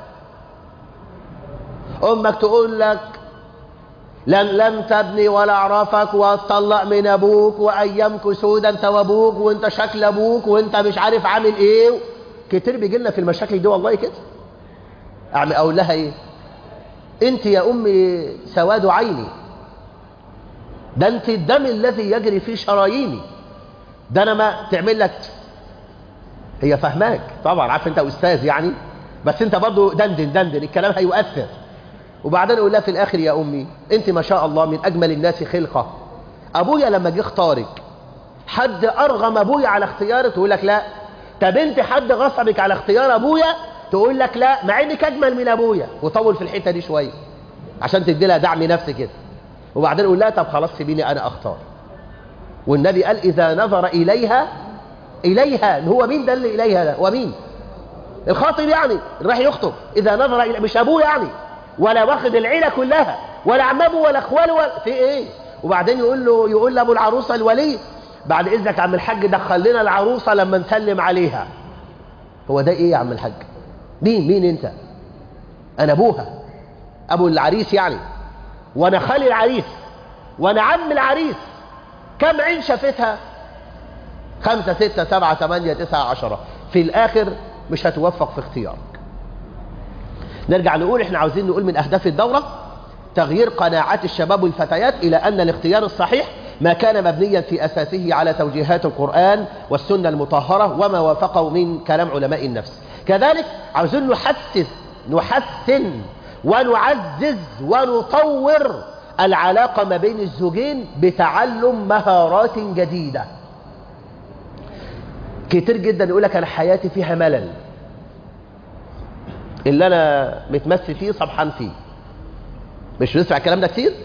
امك تقول لك لن لم تبني ولا اعرفك واتطلق من ابوك وايامك سودة انت وابوك وانت شكل ابوك وانت مش عارف عامل ايه كتير بيجي لنا في المشاكل دي والله كده اعمل اقول لها ايه انت يا امي سواد عيني ده انت الدم الذي يجري في شراييني ده انا ما تعمل لك هي فهماك طبعا عارف انت استاذ يعني بس انت برضو دندن دندن الكلام هيؤثر وبعدين اقول لها في الاخر يا امي انت ما شاء الله من اجمل الناس خلقه ابويا لما جه اختارك حد ارغم ابويا على اختيارك تقول لك لا طب انت حد غصبك على اختيار ابويا تقول لك لا مع انك اجمل من ابويا وطول في الحته دي شويه عشان تدي لها دعم نفسي كده وبعدين يقول لها طب خلاص سيبيني انا اختار والنبي قال اذا نظر اليها اليها هو مين ده اللي اليها ده هو مين الخاطب يعني اللي راح يخطب اذا نظر الى مش ابوه يعني ولا واخد العيله كلها ولا عمامه ولا اخواله ولا في ايه وبعدين يقول له يقول لابو العروسه الولي بعد اذنك يا عم الحاج دخل لنا العروسه لما نسلم عليها هو ده ايه يا عم الحاج مين مين انت انا ابوها ابو العريس يعني وانا خالي العريس وانا عم العريس كم عين شافتها خمسة ستة سبعة ثمانية تسعة عشرة في الآخر مش هتوفق في اختيارك نرجع نقول احنا عاوزين نقول من أهداف الدورة تغيير قناعات الشباب والفتيات إلى أن الاختيار الصحيح ما كان مبنيا في أساسه على توجيهات القرآن والسنة المطهرة وما وافقه من كلام علماء النفس كذلك عاوزين نحسس نحسن ونعزز ونطور العلاقة ما بين الزوجين بتعلم مهارات جديدة كتير جدا يقول لك أنا حياتي فيها ملل اللي أنا متمسي فيه صبحان فيه مش بنسمع الكلام ده كتير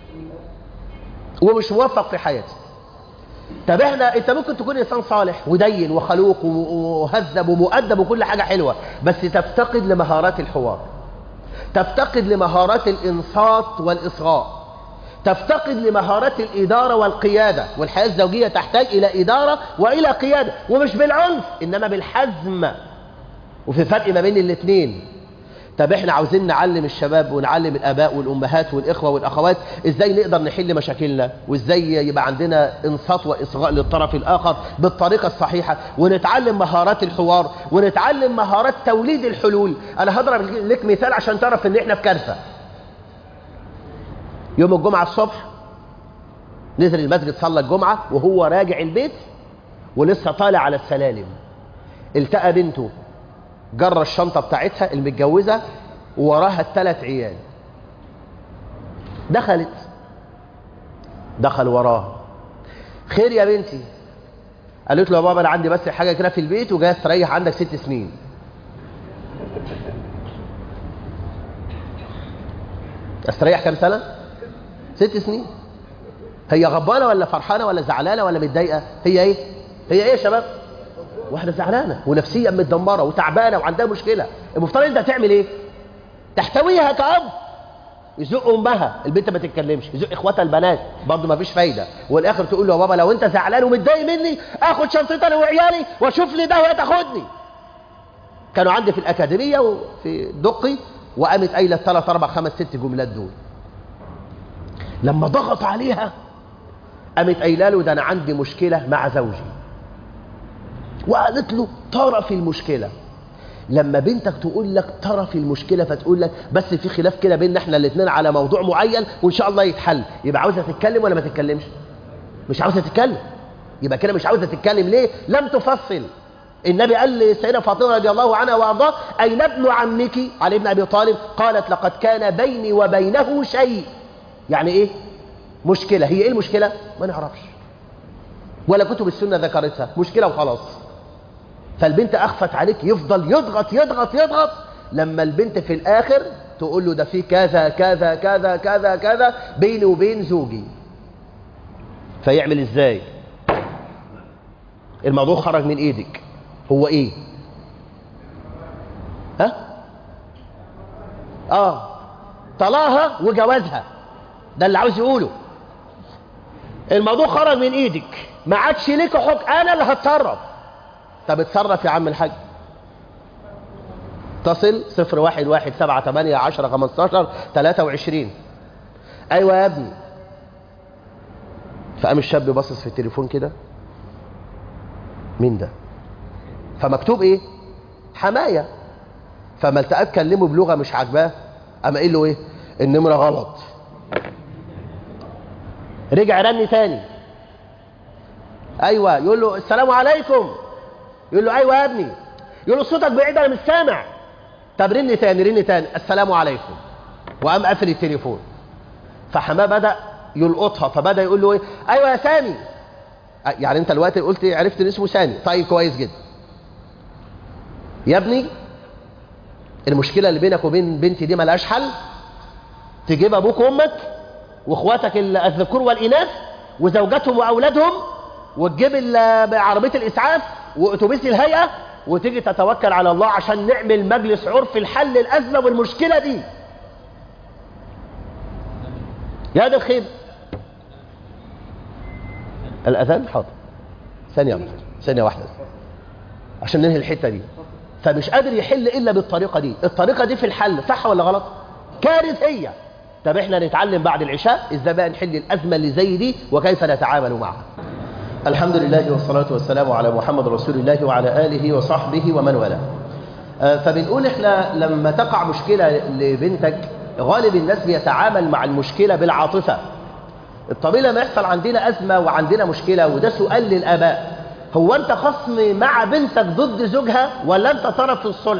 ومش موفق في حياتي طب احنا انت ممكن تكون انسان صالح ودين وخلوق ومهذب ومؤدب وكل حاجه حلوه بس تفتقد لمهارات الحوار تفتقد لمهارات الانصات والاصغاء تفتقد لمهارات الاداره والقياده والحياه الزوجيه تحتاج الى اداره والى قياده ومش بالعنف انما بالحزم وفي فرق ما بين الاثنين طب احنا عاوزين نعلم الشباب ونعلم الاباء والامهات والاخوه والاخوات ازاي نقدر نحل مشاكلنا وازاي يبقى عندنا انصات واصغاء للطرف الاخر بالطريقه الصحيحه ونتعلم مهارات الحوار ونتعلم مهارات توليد الحلول انا هضرب لك مثال عشان تعرف ان احنا في كارثه يوم الجمعه الصبح نزل المسجد صلى الجمعه وهو راجع البيت ولسه طالع على السلالم التقى بنته جرى الشنطة بتاعتها المتجوزة ووراها الثلاث عيال دخلت دخل وراها خير يا بنتي قالت له يا بابا انا عندي بس حاجه كده في البيت وجاي استريح عندك ست سنين استريح كام سنه ست سنين هي غضبانه ولا فرحانه ولا زعلانه ولا متضايقه هي ايه هي ايه يا شباب واحده زعلانه ونفسيا متدمره وتعبانه وعندها مشكله المفترض انت تعمل ايه تحتويها كأب يزق امها البنت ما تتكلمش يزق اخواتها البنات برضه ما فيش فايده والاخر تقول له يا بابا لو انت زعلان ومتضايق مني اخد شنطتي انا وعيالي واشوف لي ده وتاخدني كانوا عندي في الاكاديميه وفي دقي وقامت قايله ثلاث اربع خمس ست جملات دول لما ضغط عليها قامت قايله له ده انا عندي مشكله مع زوجي وقالت له طرف المشكلة لما بنتك تقول لك طرف المشكلة فتقول لك بس في خلاف كده بيننا احنا الاثنين على موضوع معين وان شاء الله يتحل يبقى عاوزة تتكلم ولا ما تتكلمش مش عاوزة تتكلم يبقى كده مش عاوزة تتكلم ليه لم تفصل النبي قال لسيدنا فاطمة رضي الله عنها وارضاه أين ابن عمك علي بن أبي طالب قالت لقد كان بيني وبينه شيء يعني ايه مشكلة هي ايه المشكلة ما نعرفش ولا كتب السنة ذكرتها مشكلة وخلاص فالبنت أخفت عليك يفضل يضغط يضغط يضغط لما البنت في الآخر تقول له ده في كذا كذا كذا كذا كذا بيني وبين زوجي فيعمل ازاي الموضوع خرج من ايدك هو ايه ها اه طلاها وجوازها ده اللي عاوز يقوله الموضوع خرج من ايدك ما عادش ليك حق انا اللي هتصرف طب اتصرف يا عم الحاج اتصل صفر واحد واحد سبعة تمانية عشرة خمستاشر تلاتة وعشرين ايوه يا ابني فقام الشاب باصص في التليفون كده مين ده فمكتوب ايه حماية فما التقى كلمه بلغة مش عاجباه قام قايل له ايه النمرة غلط رجع رن تاني ايوه يقول له السلام عليكم يقول له ايوه يا ابني يقول له صوتك بعيد انا مش سامع طب رن تاني رن تاني السلام عليكم وقام قافل التليفون فحماه بدا يلقطها فبدا يقول له ايه ايوه يا سامي يعني انت دلوقتي قلت عرفت ان اسمه سامي طيب كويس جدا يا ابني المشكله اللي بينك وبين بنتي دي ملهاش حل تجيب ابوك وامك واخواتك الذكور والاناث وزوجاتهم واولادهم وتجيب ال- عربيه الاسعاف واتوبيس الهيئه وتيجي تتوكل على الله عشان نعمل مجلس عرف لحل الازمه والمشكله دي يا ده الخير الاذان حاضر ثانيه واحده ثانيه واحده عشان ننهي الحته دي فمش قادر يحل الا بالطريقه دي الطريقه دي في الحل صح ولا غلط كارثيه طب احنا نتعلم بعد العشاء ازاي بقى نحل الازمه اللي زي دي وكيف نتعامل معها الحمد لله والصلاه والسلام على محمد رسول الله وعلى اله وصحبه ومن والاه آه، فبنقول احنا لما تقع مشكله لبنتك غالب الناس بيتعامل مع المشكله بالعاطفه الطبيعي لما يحصل عندنا ازمه وعندنا مشكله وده سؤال للاباء هو انت خصم مع بنتك ضد زوجها ولا انت طرف في الصلح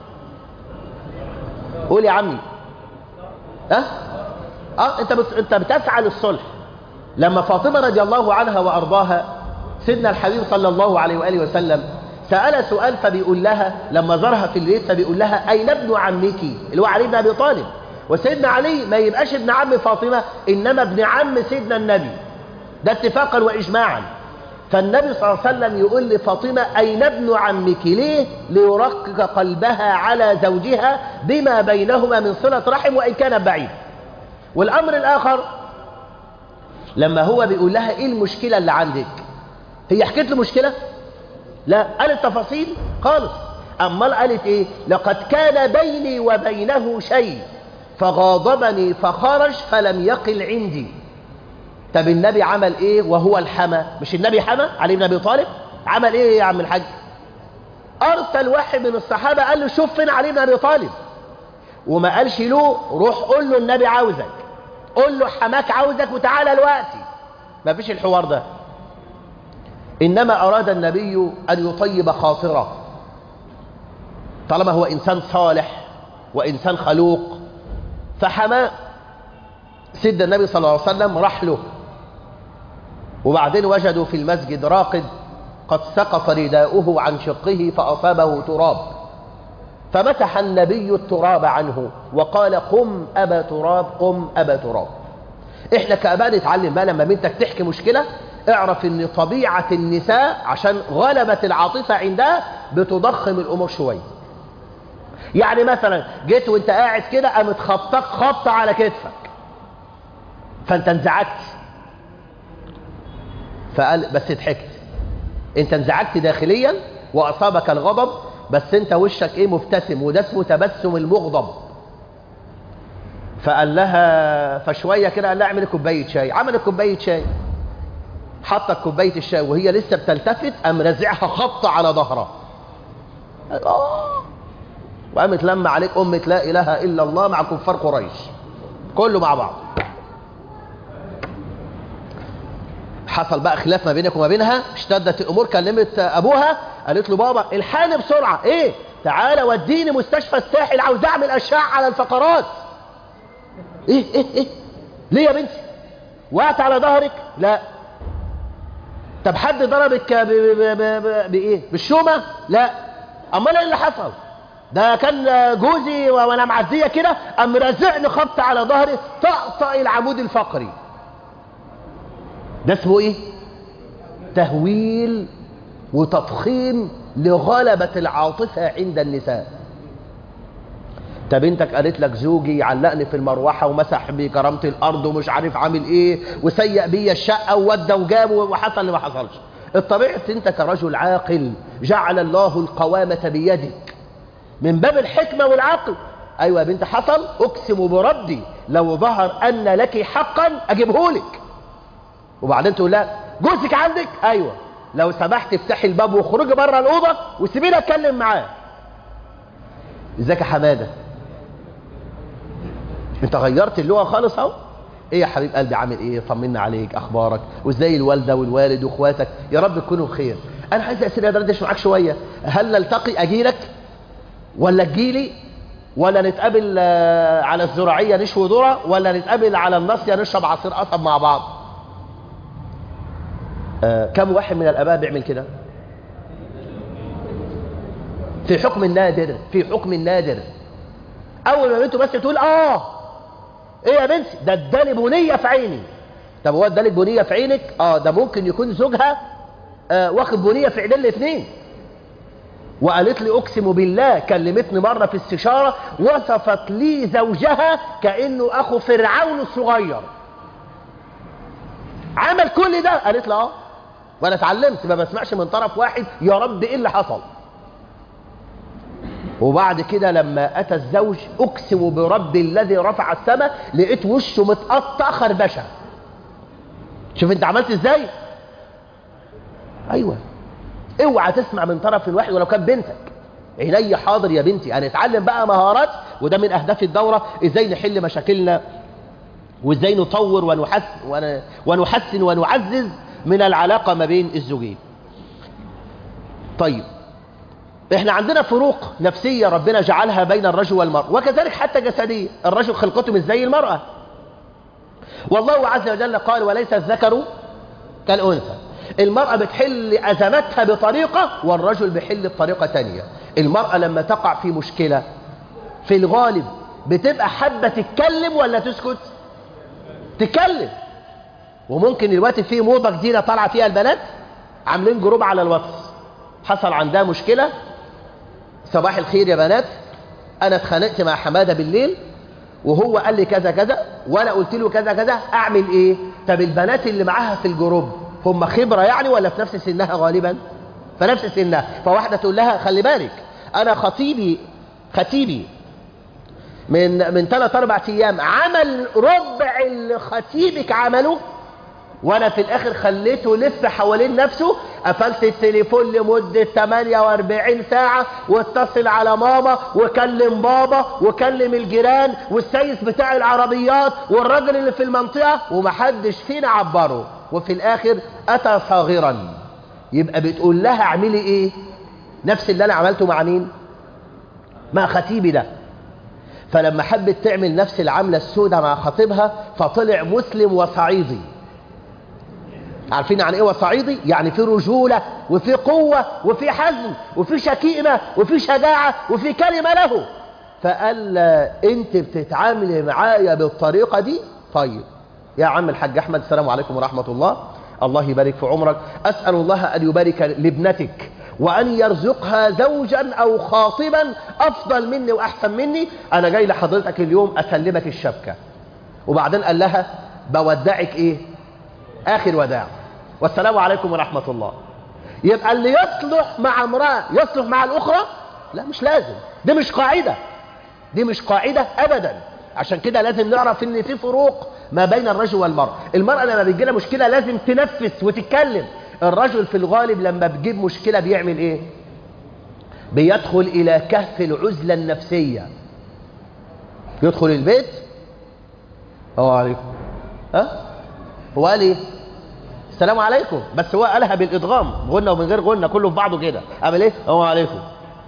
قول يا عمي ها اه انت بت... انت بتسعى للصلح لما فاطمه رضي الله عنها وارضاها سيدنا الحبيب صلى الله عليه واله وسلم سال سؤال فبيقول لها لما زارها في البيت فبيقول لها اين ابن عمك اللي هو علي بن ابي طالب وسيدنا علي ما يبقاش ابن عم فاطمه انما ابن عم سيدنا النبي ده اتفاقا واجماعا فالنبي صلى الله عليه وسلم يقول لفاطمة أين ابن عمك ليه ليرقق قلبها على زوجها بما بينهما من صلة رحم وإن كان بعيد والأمر الآخر لما هو بيقول لها إيه المشكلة اللي عندك هي حكيت له مشكلة لا قالت تفاصيل خالص أمال قالت إيه لقد كان بيني وبينه شيء فغاضبني فخرج فلم يقل عندي طب النبي عمل ايه وهو الحمى مش النبي حمى علي بن ابي طالب عمل ايه يا عم الحاج ارسل واحد من الصحابه قال له شوف فين علي بن ابي طالب وما قالش له روح قول له النبي عاوزك قول له حماك عاوزك وتعالى دلوقتي ما فيش الحوار ده انما اراد النبي ان يطيب خاطره طالما هو انسان صالح وانسان خلوق فحماه سيدنا النبي صلى الله عليه وسلم راح له وبعدين وجدوا في المسجد راقد قد سقط رداؤه عن شقه فأصابه تراب فمسح النبي التراب عنه وقال قم أبا تراب قم أبا تراب احنا كأباء نتعلم بقى لما بنتك تحكي مشكلة اعرف ان طبيعة النساء عشان غلبت العاطفة عندها بتضخم الامور شوية يعني مثلا جيت وانت قاعد كده قامت خبطك خبطة على كتفك فانت انزعجت فقال بس ضحكت انت انزعجت داخليا واصابك الغضب بس انت وشك ايه مبتسم وده اسمه تبسم المغضب فقال لها فشويه كده قال لها اعملي كوبايه شاي عملت كوبايه شاي حطت كوبايه الشاي وهي لسه بتلتفت قام رازعها خبطه على ظهرها آه. وقامت لما عليك امه لا اله الا الله مع كفار قريش كله مع بعض حصل بقى خلاف ما بينك وما بينها اشتدت الامور كلمت ابوها قالت له بابا الحقني بسرعه ايه تعالى وديني مستشفى الساحل عاوز اعمل اشعه على الفقرات ايه ايه ايه ليه يا بنتي وقعت على ظهرك لا طب حد ضربك ب- ب- ب- ب- بايه بالشومه لا امال ايه اللي حصل ده كان جوزي وانا معزيه كده قام رازعني خبط على ظهري طقطق العمود الفقري ده اسمه ايه تهويل وتضخيم لغلبة العاطفة عند النساء طب بنتك قالت لك زوجي علقني في المروحة ومسح بي كرامة الأرض ومش عارف عامل إيه وسيء بيا الشقة وودى وجاب وحصل اللي ما حصلش الطبيعي أنت كرجل عاقل جعل الله القوامة بيدك من باب الحكمة والعقل أيوة يا بنت حصل أقسم بربي لو ظهر أن لك حقا أجيبهولك وبعدين تقول لها جوزك عندك ايوه لو سمحت افتحي الباب واخرجي بره الاوضه وسيبيني اتكلم معاه ازيك يا حماده انت غيرت اللغه خالص اهو ايه يا حبيب قلبي عامل ايه طمنا عليك اخبارك وازاي الوالده والوالد واخواتك يا رب تكونوا بخير انا عايز اسير ادردش معاك شويه هل نلتقي اجيلك ولا تجيلي ولا نتقابل آه، على الزراعيه نشوي ذره ولا نتقابل على الناصيه نشرب عصير قصب مع بعض آه، كم واحد من الاباء بيعمل كده في حكم النادر في حكم النادر اول ما بنته بس تقول اه ايه يا بنتي ده اداني بنيه في عيني طب هو ادالك بنيه في عينك اه ده ممكن يكون زوجها آه واخد بنيه في عينين الاثنين وقالت لي اقسم بالله كلمتني مره في استشاره وصفت لي زوجها كانه اخو فرعون الصغير عمل كل ده قالت لي اه وانا اتعلمت ما بسمعش من طرف واحد يا رب ايه اللي حصل وبعد كده لما اتى الزوج اقسم برب الذي رفع السماء لقيت وشه متقطع خربشه شوف انت عملت ازاي ايوه اوعى تسمع من طرف واحد ولو كان بنتك عيني حاضر يا بنتي هنتعلم بقى مهارات وده من اهداف الدوره ازاي نحل مشاكلنا وازاي نطور ونحسن ونحسن ونعزز من العلاقه ما بين الزوجين طيب احنا عندنا فروق نفسيه ربنا جعلها بين الرجل والمراه وكذلك حتى جسديه الرجل خلقته مش زي المراه والله عز وجل قال وليس الذكر كالانثى المرأة بتحل أزمتها بطريقة والرجل بيحل بطريقة تانية المرأة لما تقع في مشكلة في الغالب بتبقى حابة تتكلم ولا تسكت تتكلم وممكن دلوقتي في موضة جديدة طالعة فيها البنات عاملين جروب على الواتس حصل عندها مشكلة صباح الخير يا بنات أنا اتخانقت مع حمادة بالليل وهو قال لي كذا كذا وأنا قلت له كذا كذا أعمل إيه طب البنات اللي معاها في الجروب هم خبرة يعني ولا في نفس سنها غالبا في نفس سنها فواحدة تقول لها خلي بالك أنا خطيبي خطيبي من من ثلاث أربع أيام عمل ربع اللي خطيبك عمله وأنا في الآخر خليته يلف حوالين نفسه قفلت التليفون لمدة 48 ساعة واتصل على ماما وكلم بابا وكلم الجيران والسيس بتاع العربيات والراجل اللي في المنطقة ومحدش فينا عبره وفي الآخر أتى صاغرا يبقى بتقول لها اعملي إيه نفس اللي أنا عملته مع مين مع خطيبي ده فلما حبت تعمل نفس العملة السوداء مع خطيبها فطلع مسلم وصعيدي عارفين يعني ايه وصعيدي يعني في رجولة وفي قوة وفي حزم وفي شكيمة وفي شجاعة وفي كلمة له فقال انت بتتعاملي معايا بالطريقة دي طيب يا عم الحاج احمد السلام عليكم ورحمة الله الله يبارك في عمرك اسأل الله ان يبارك لابنتك وأن يرزقها زوجا أو خاطبا أفضل مني وأحسن مني أنا جاي لحضرتك اليوم أسلمك الشبكة وبعدين قال لها بودعك إيه آخر وداع والسلام عليكم ورحمة الله يبقى اللي يصلح مع امرأة يصلح مع الأخرى لا مش لازم دي مش قاعدة دي مش قاعدة أبدا عشان كده لازم نعرف ان في فروق ما بين الرجل والمرأة المرأة لما بيجي لها مشكلة لازم تنفس وتتكلم الرجل في الغالب لما بيجيب مشكلة بيعمل ايه بيدخل الى كهف العزلة النفسية يدخل البيت هو عليكم ها هو قال ايه السلام عليكم بس هو قالها بالادغام غنى ومن غير غنى كله في بعضه كده عمل ايه هو عليكم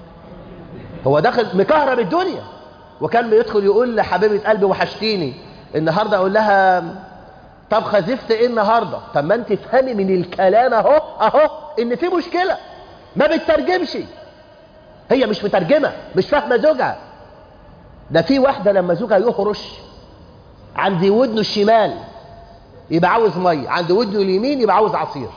هو داخل مكهرب الدنيا وكان بيدخل يقول لحبيبه قلبي وحشتيني النهارده اقول لها طب خزفت ايه النهارده طب ما انت تفهمي من الكلام اهو اهو ان في مشكله ما بتترجمش هي مش مترجمه مش فاهمه زوجها ده في واحده لما زوجها يهرش عند ودنه الشمال يبقى عاوز ميه عند ودنه اليمين يبقى عاوز عصير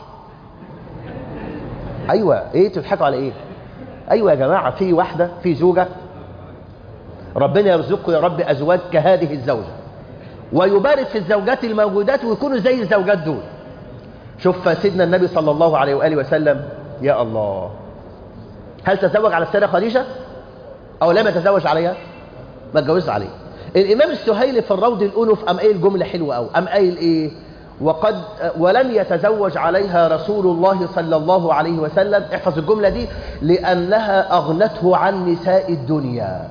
ايوه ايه تضحكوا على ايه ايوه يا جماعه في واحده في زوجه ربنا يرزقكم يا رب ازواج كهذه الزوجه ويبارك في الزوجات الموجودات ويكونوا زي الزوجات دول شوف سيدنا النبي صلى الله عليه واله وسلم يا الله هل تزوج على السيده خديجه او لم يتزوج عليها ما اتجوزش عليها الامام السهيلي في الروض الانف ام قايل جمله حلوه قوي ام قايل ايه وقد ولم يتزوج عليها رسول الله صلى الله عليه وسلم احفظ الجمله دي لانها اغنته عن نساء الدنيا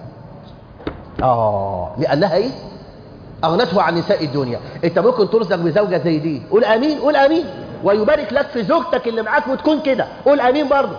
اه لانها ايه اغنته عن نساء الدنيا انت ممكن ترزق بزوجه زي دي قول امين قول امين ويبارك لك في زوجتك اللي معاك وتكون كده قول امين برضه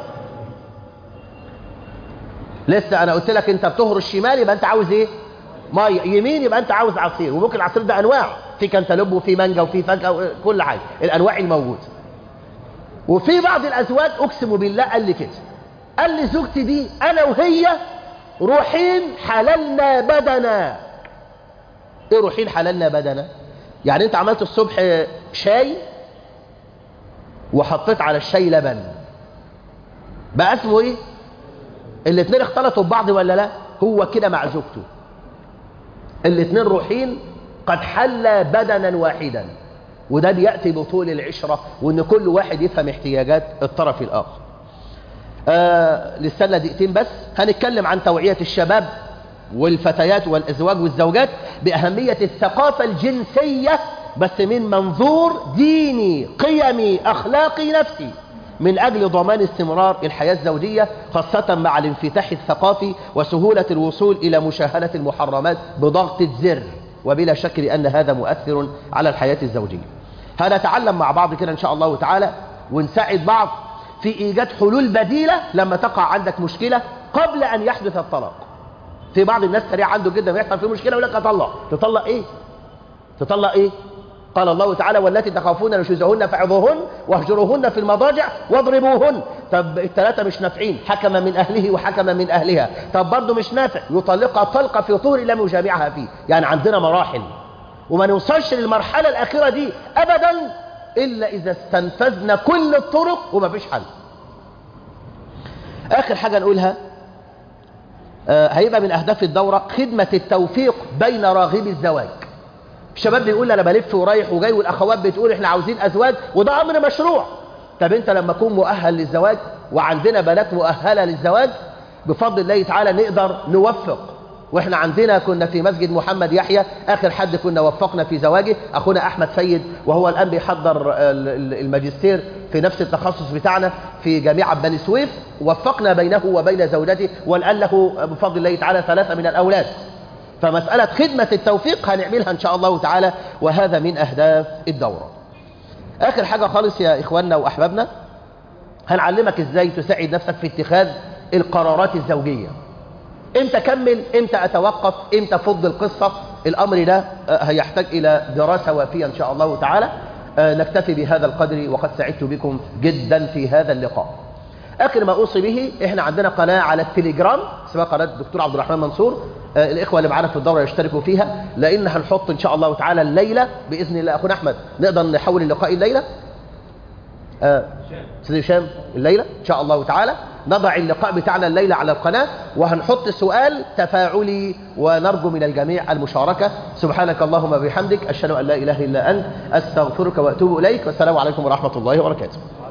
لسه انا قلت لك انت بتهرش شمال يبقى انت عاوز ايه ميه يمين يبقى انت عاوز عصير وممكن العصير ده انواع في كنتالوب وفي مانجا وفي فاكهه كل حاجه الانواع الموجوده وفي بعض الازواج اقسم بالله قال لي كده قال لي زوجتي دي انا وهي روحين حللنا بدنا ايه روحين حلالنا بدنا يعني انت عملت الصبح شاي وحطيت على الشاي لبن بقى اسمه ايه الاثنين اختلطوا ببعض ولا لا هو كده مع زوجته الاثنين روحين قد حل بدنا واحدا وده بيأتي بطول العشرة وان كل واحد يفهم احتياجات الطرف الاخر آه لسه دقيقتين بس هنتكلم عن توعية الشباب والفتيات والازواج والزوجات باهمية الثقافة الجنسية بس من منظور ديني قيمي اخلاقي نفسي من أجل ضمان استمرار الحياة الزوجية خاصة مع الانفتاح الثقافي وسهولة الوصول إلى مشاهدة المحرمات بضغط الزر وبلا شك أن هذا مؤثر على الحياة الزوجية هنتعلم مع بعض كده إن شاء الله تعالى ونساعد بعض في إيجاد حلول بديلة لما تقع عندك مشكلة قبل أن يحدث الطلاق في بعض الناس سريع عنده جدا ويحصل فيه مشكلة يقول لك أطلق تطلق إيه تطلق إيه قال الله تعالى والتي تخافون نشوزهن فعظوهن واهجروهن في المضاجع واضربوهن طب الثلاثة مش نافعين حكم من أهله وحكم من أهلها طب برضه مش نافع يطلقها طلقة في طهر لم يجامعها فيه يعني عندنا مراحل وما نوصلش للمرحلة الأخيرة دي أبدا إلا إذا استنفذنا كل الطرق وما فيش حل آخر حاجة نقولها آه هيبقى من أهداف الدورة خدمة التوفيق بين راغبي الزواج الشباب بيقول انا بلف ورايح وجاي والاخوات بتقول احنا عاوزين ازواج وده امر مشروع طب انت لما تكون مؤهل للزواج وعندنا بنات مؤهله للزواج بفضل الله تعالى نقدر نوفق واحنا عندنا كنا في مسجد محمد يحيى اخر حد كنا وفقنا في زواجه اخونا احمد سيد وهو الان بيحضر الماجستير في نفس التخصص بتاعنا في جامعه بني سويف وفقنا بينه وبين زوجته والان له بفضل الله تعالى ثلاثه من الاولاد فمسألة خدمة التوفيق هنعملها إن شاء الله تعالى وهذا من أهداف الدورة آخر حاجة خالص يا إخواننا وأحبابنا هنعلمك إزاي تساعد نفسك في اتخاذ القرارات الزوجية إمتى أكمل إمتى أتوقف إمتى أفض القصة الأمر ده هيحتاج إلى دراسة وافية إن شاء الله تعالى نكتفي بهذا القدر وقد سعدت بكم جدا في هذا اللقاء آخر ما أوصي به إحنا عندنا قناة على التليجرام اسمها قناة الدكتور عبد الرحمن منصور آه الإخوة اللي معانا في الدورة يشتركوا فيها لأن هنحط إن شاء الله تعالى الليلة بإذن الله أخونا أحمد نقدر نحول اللقاء الليلة آه سيدي هشام الليلة إن شاء الله تعالى نضع اللقاء بتاعنا الليلة على القناة وهنحط سؤال تفاعلي ونرجو من الجميع المشاركة سبحانك اللهم وبحمدك أشهد أن لا إله إلا أنت أستغفرك وأتوب إليك والسلام عليكم ورحمة الله وبركاته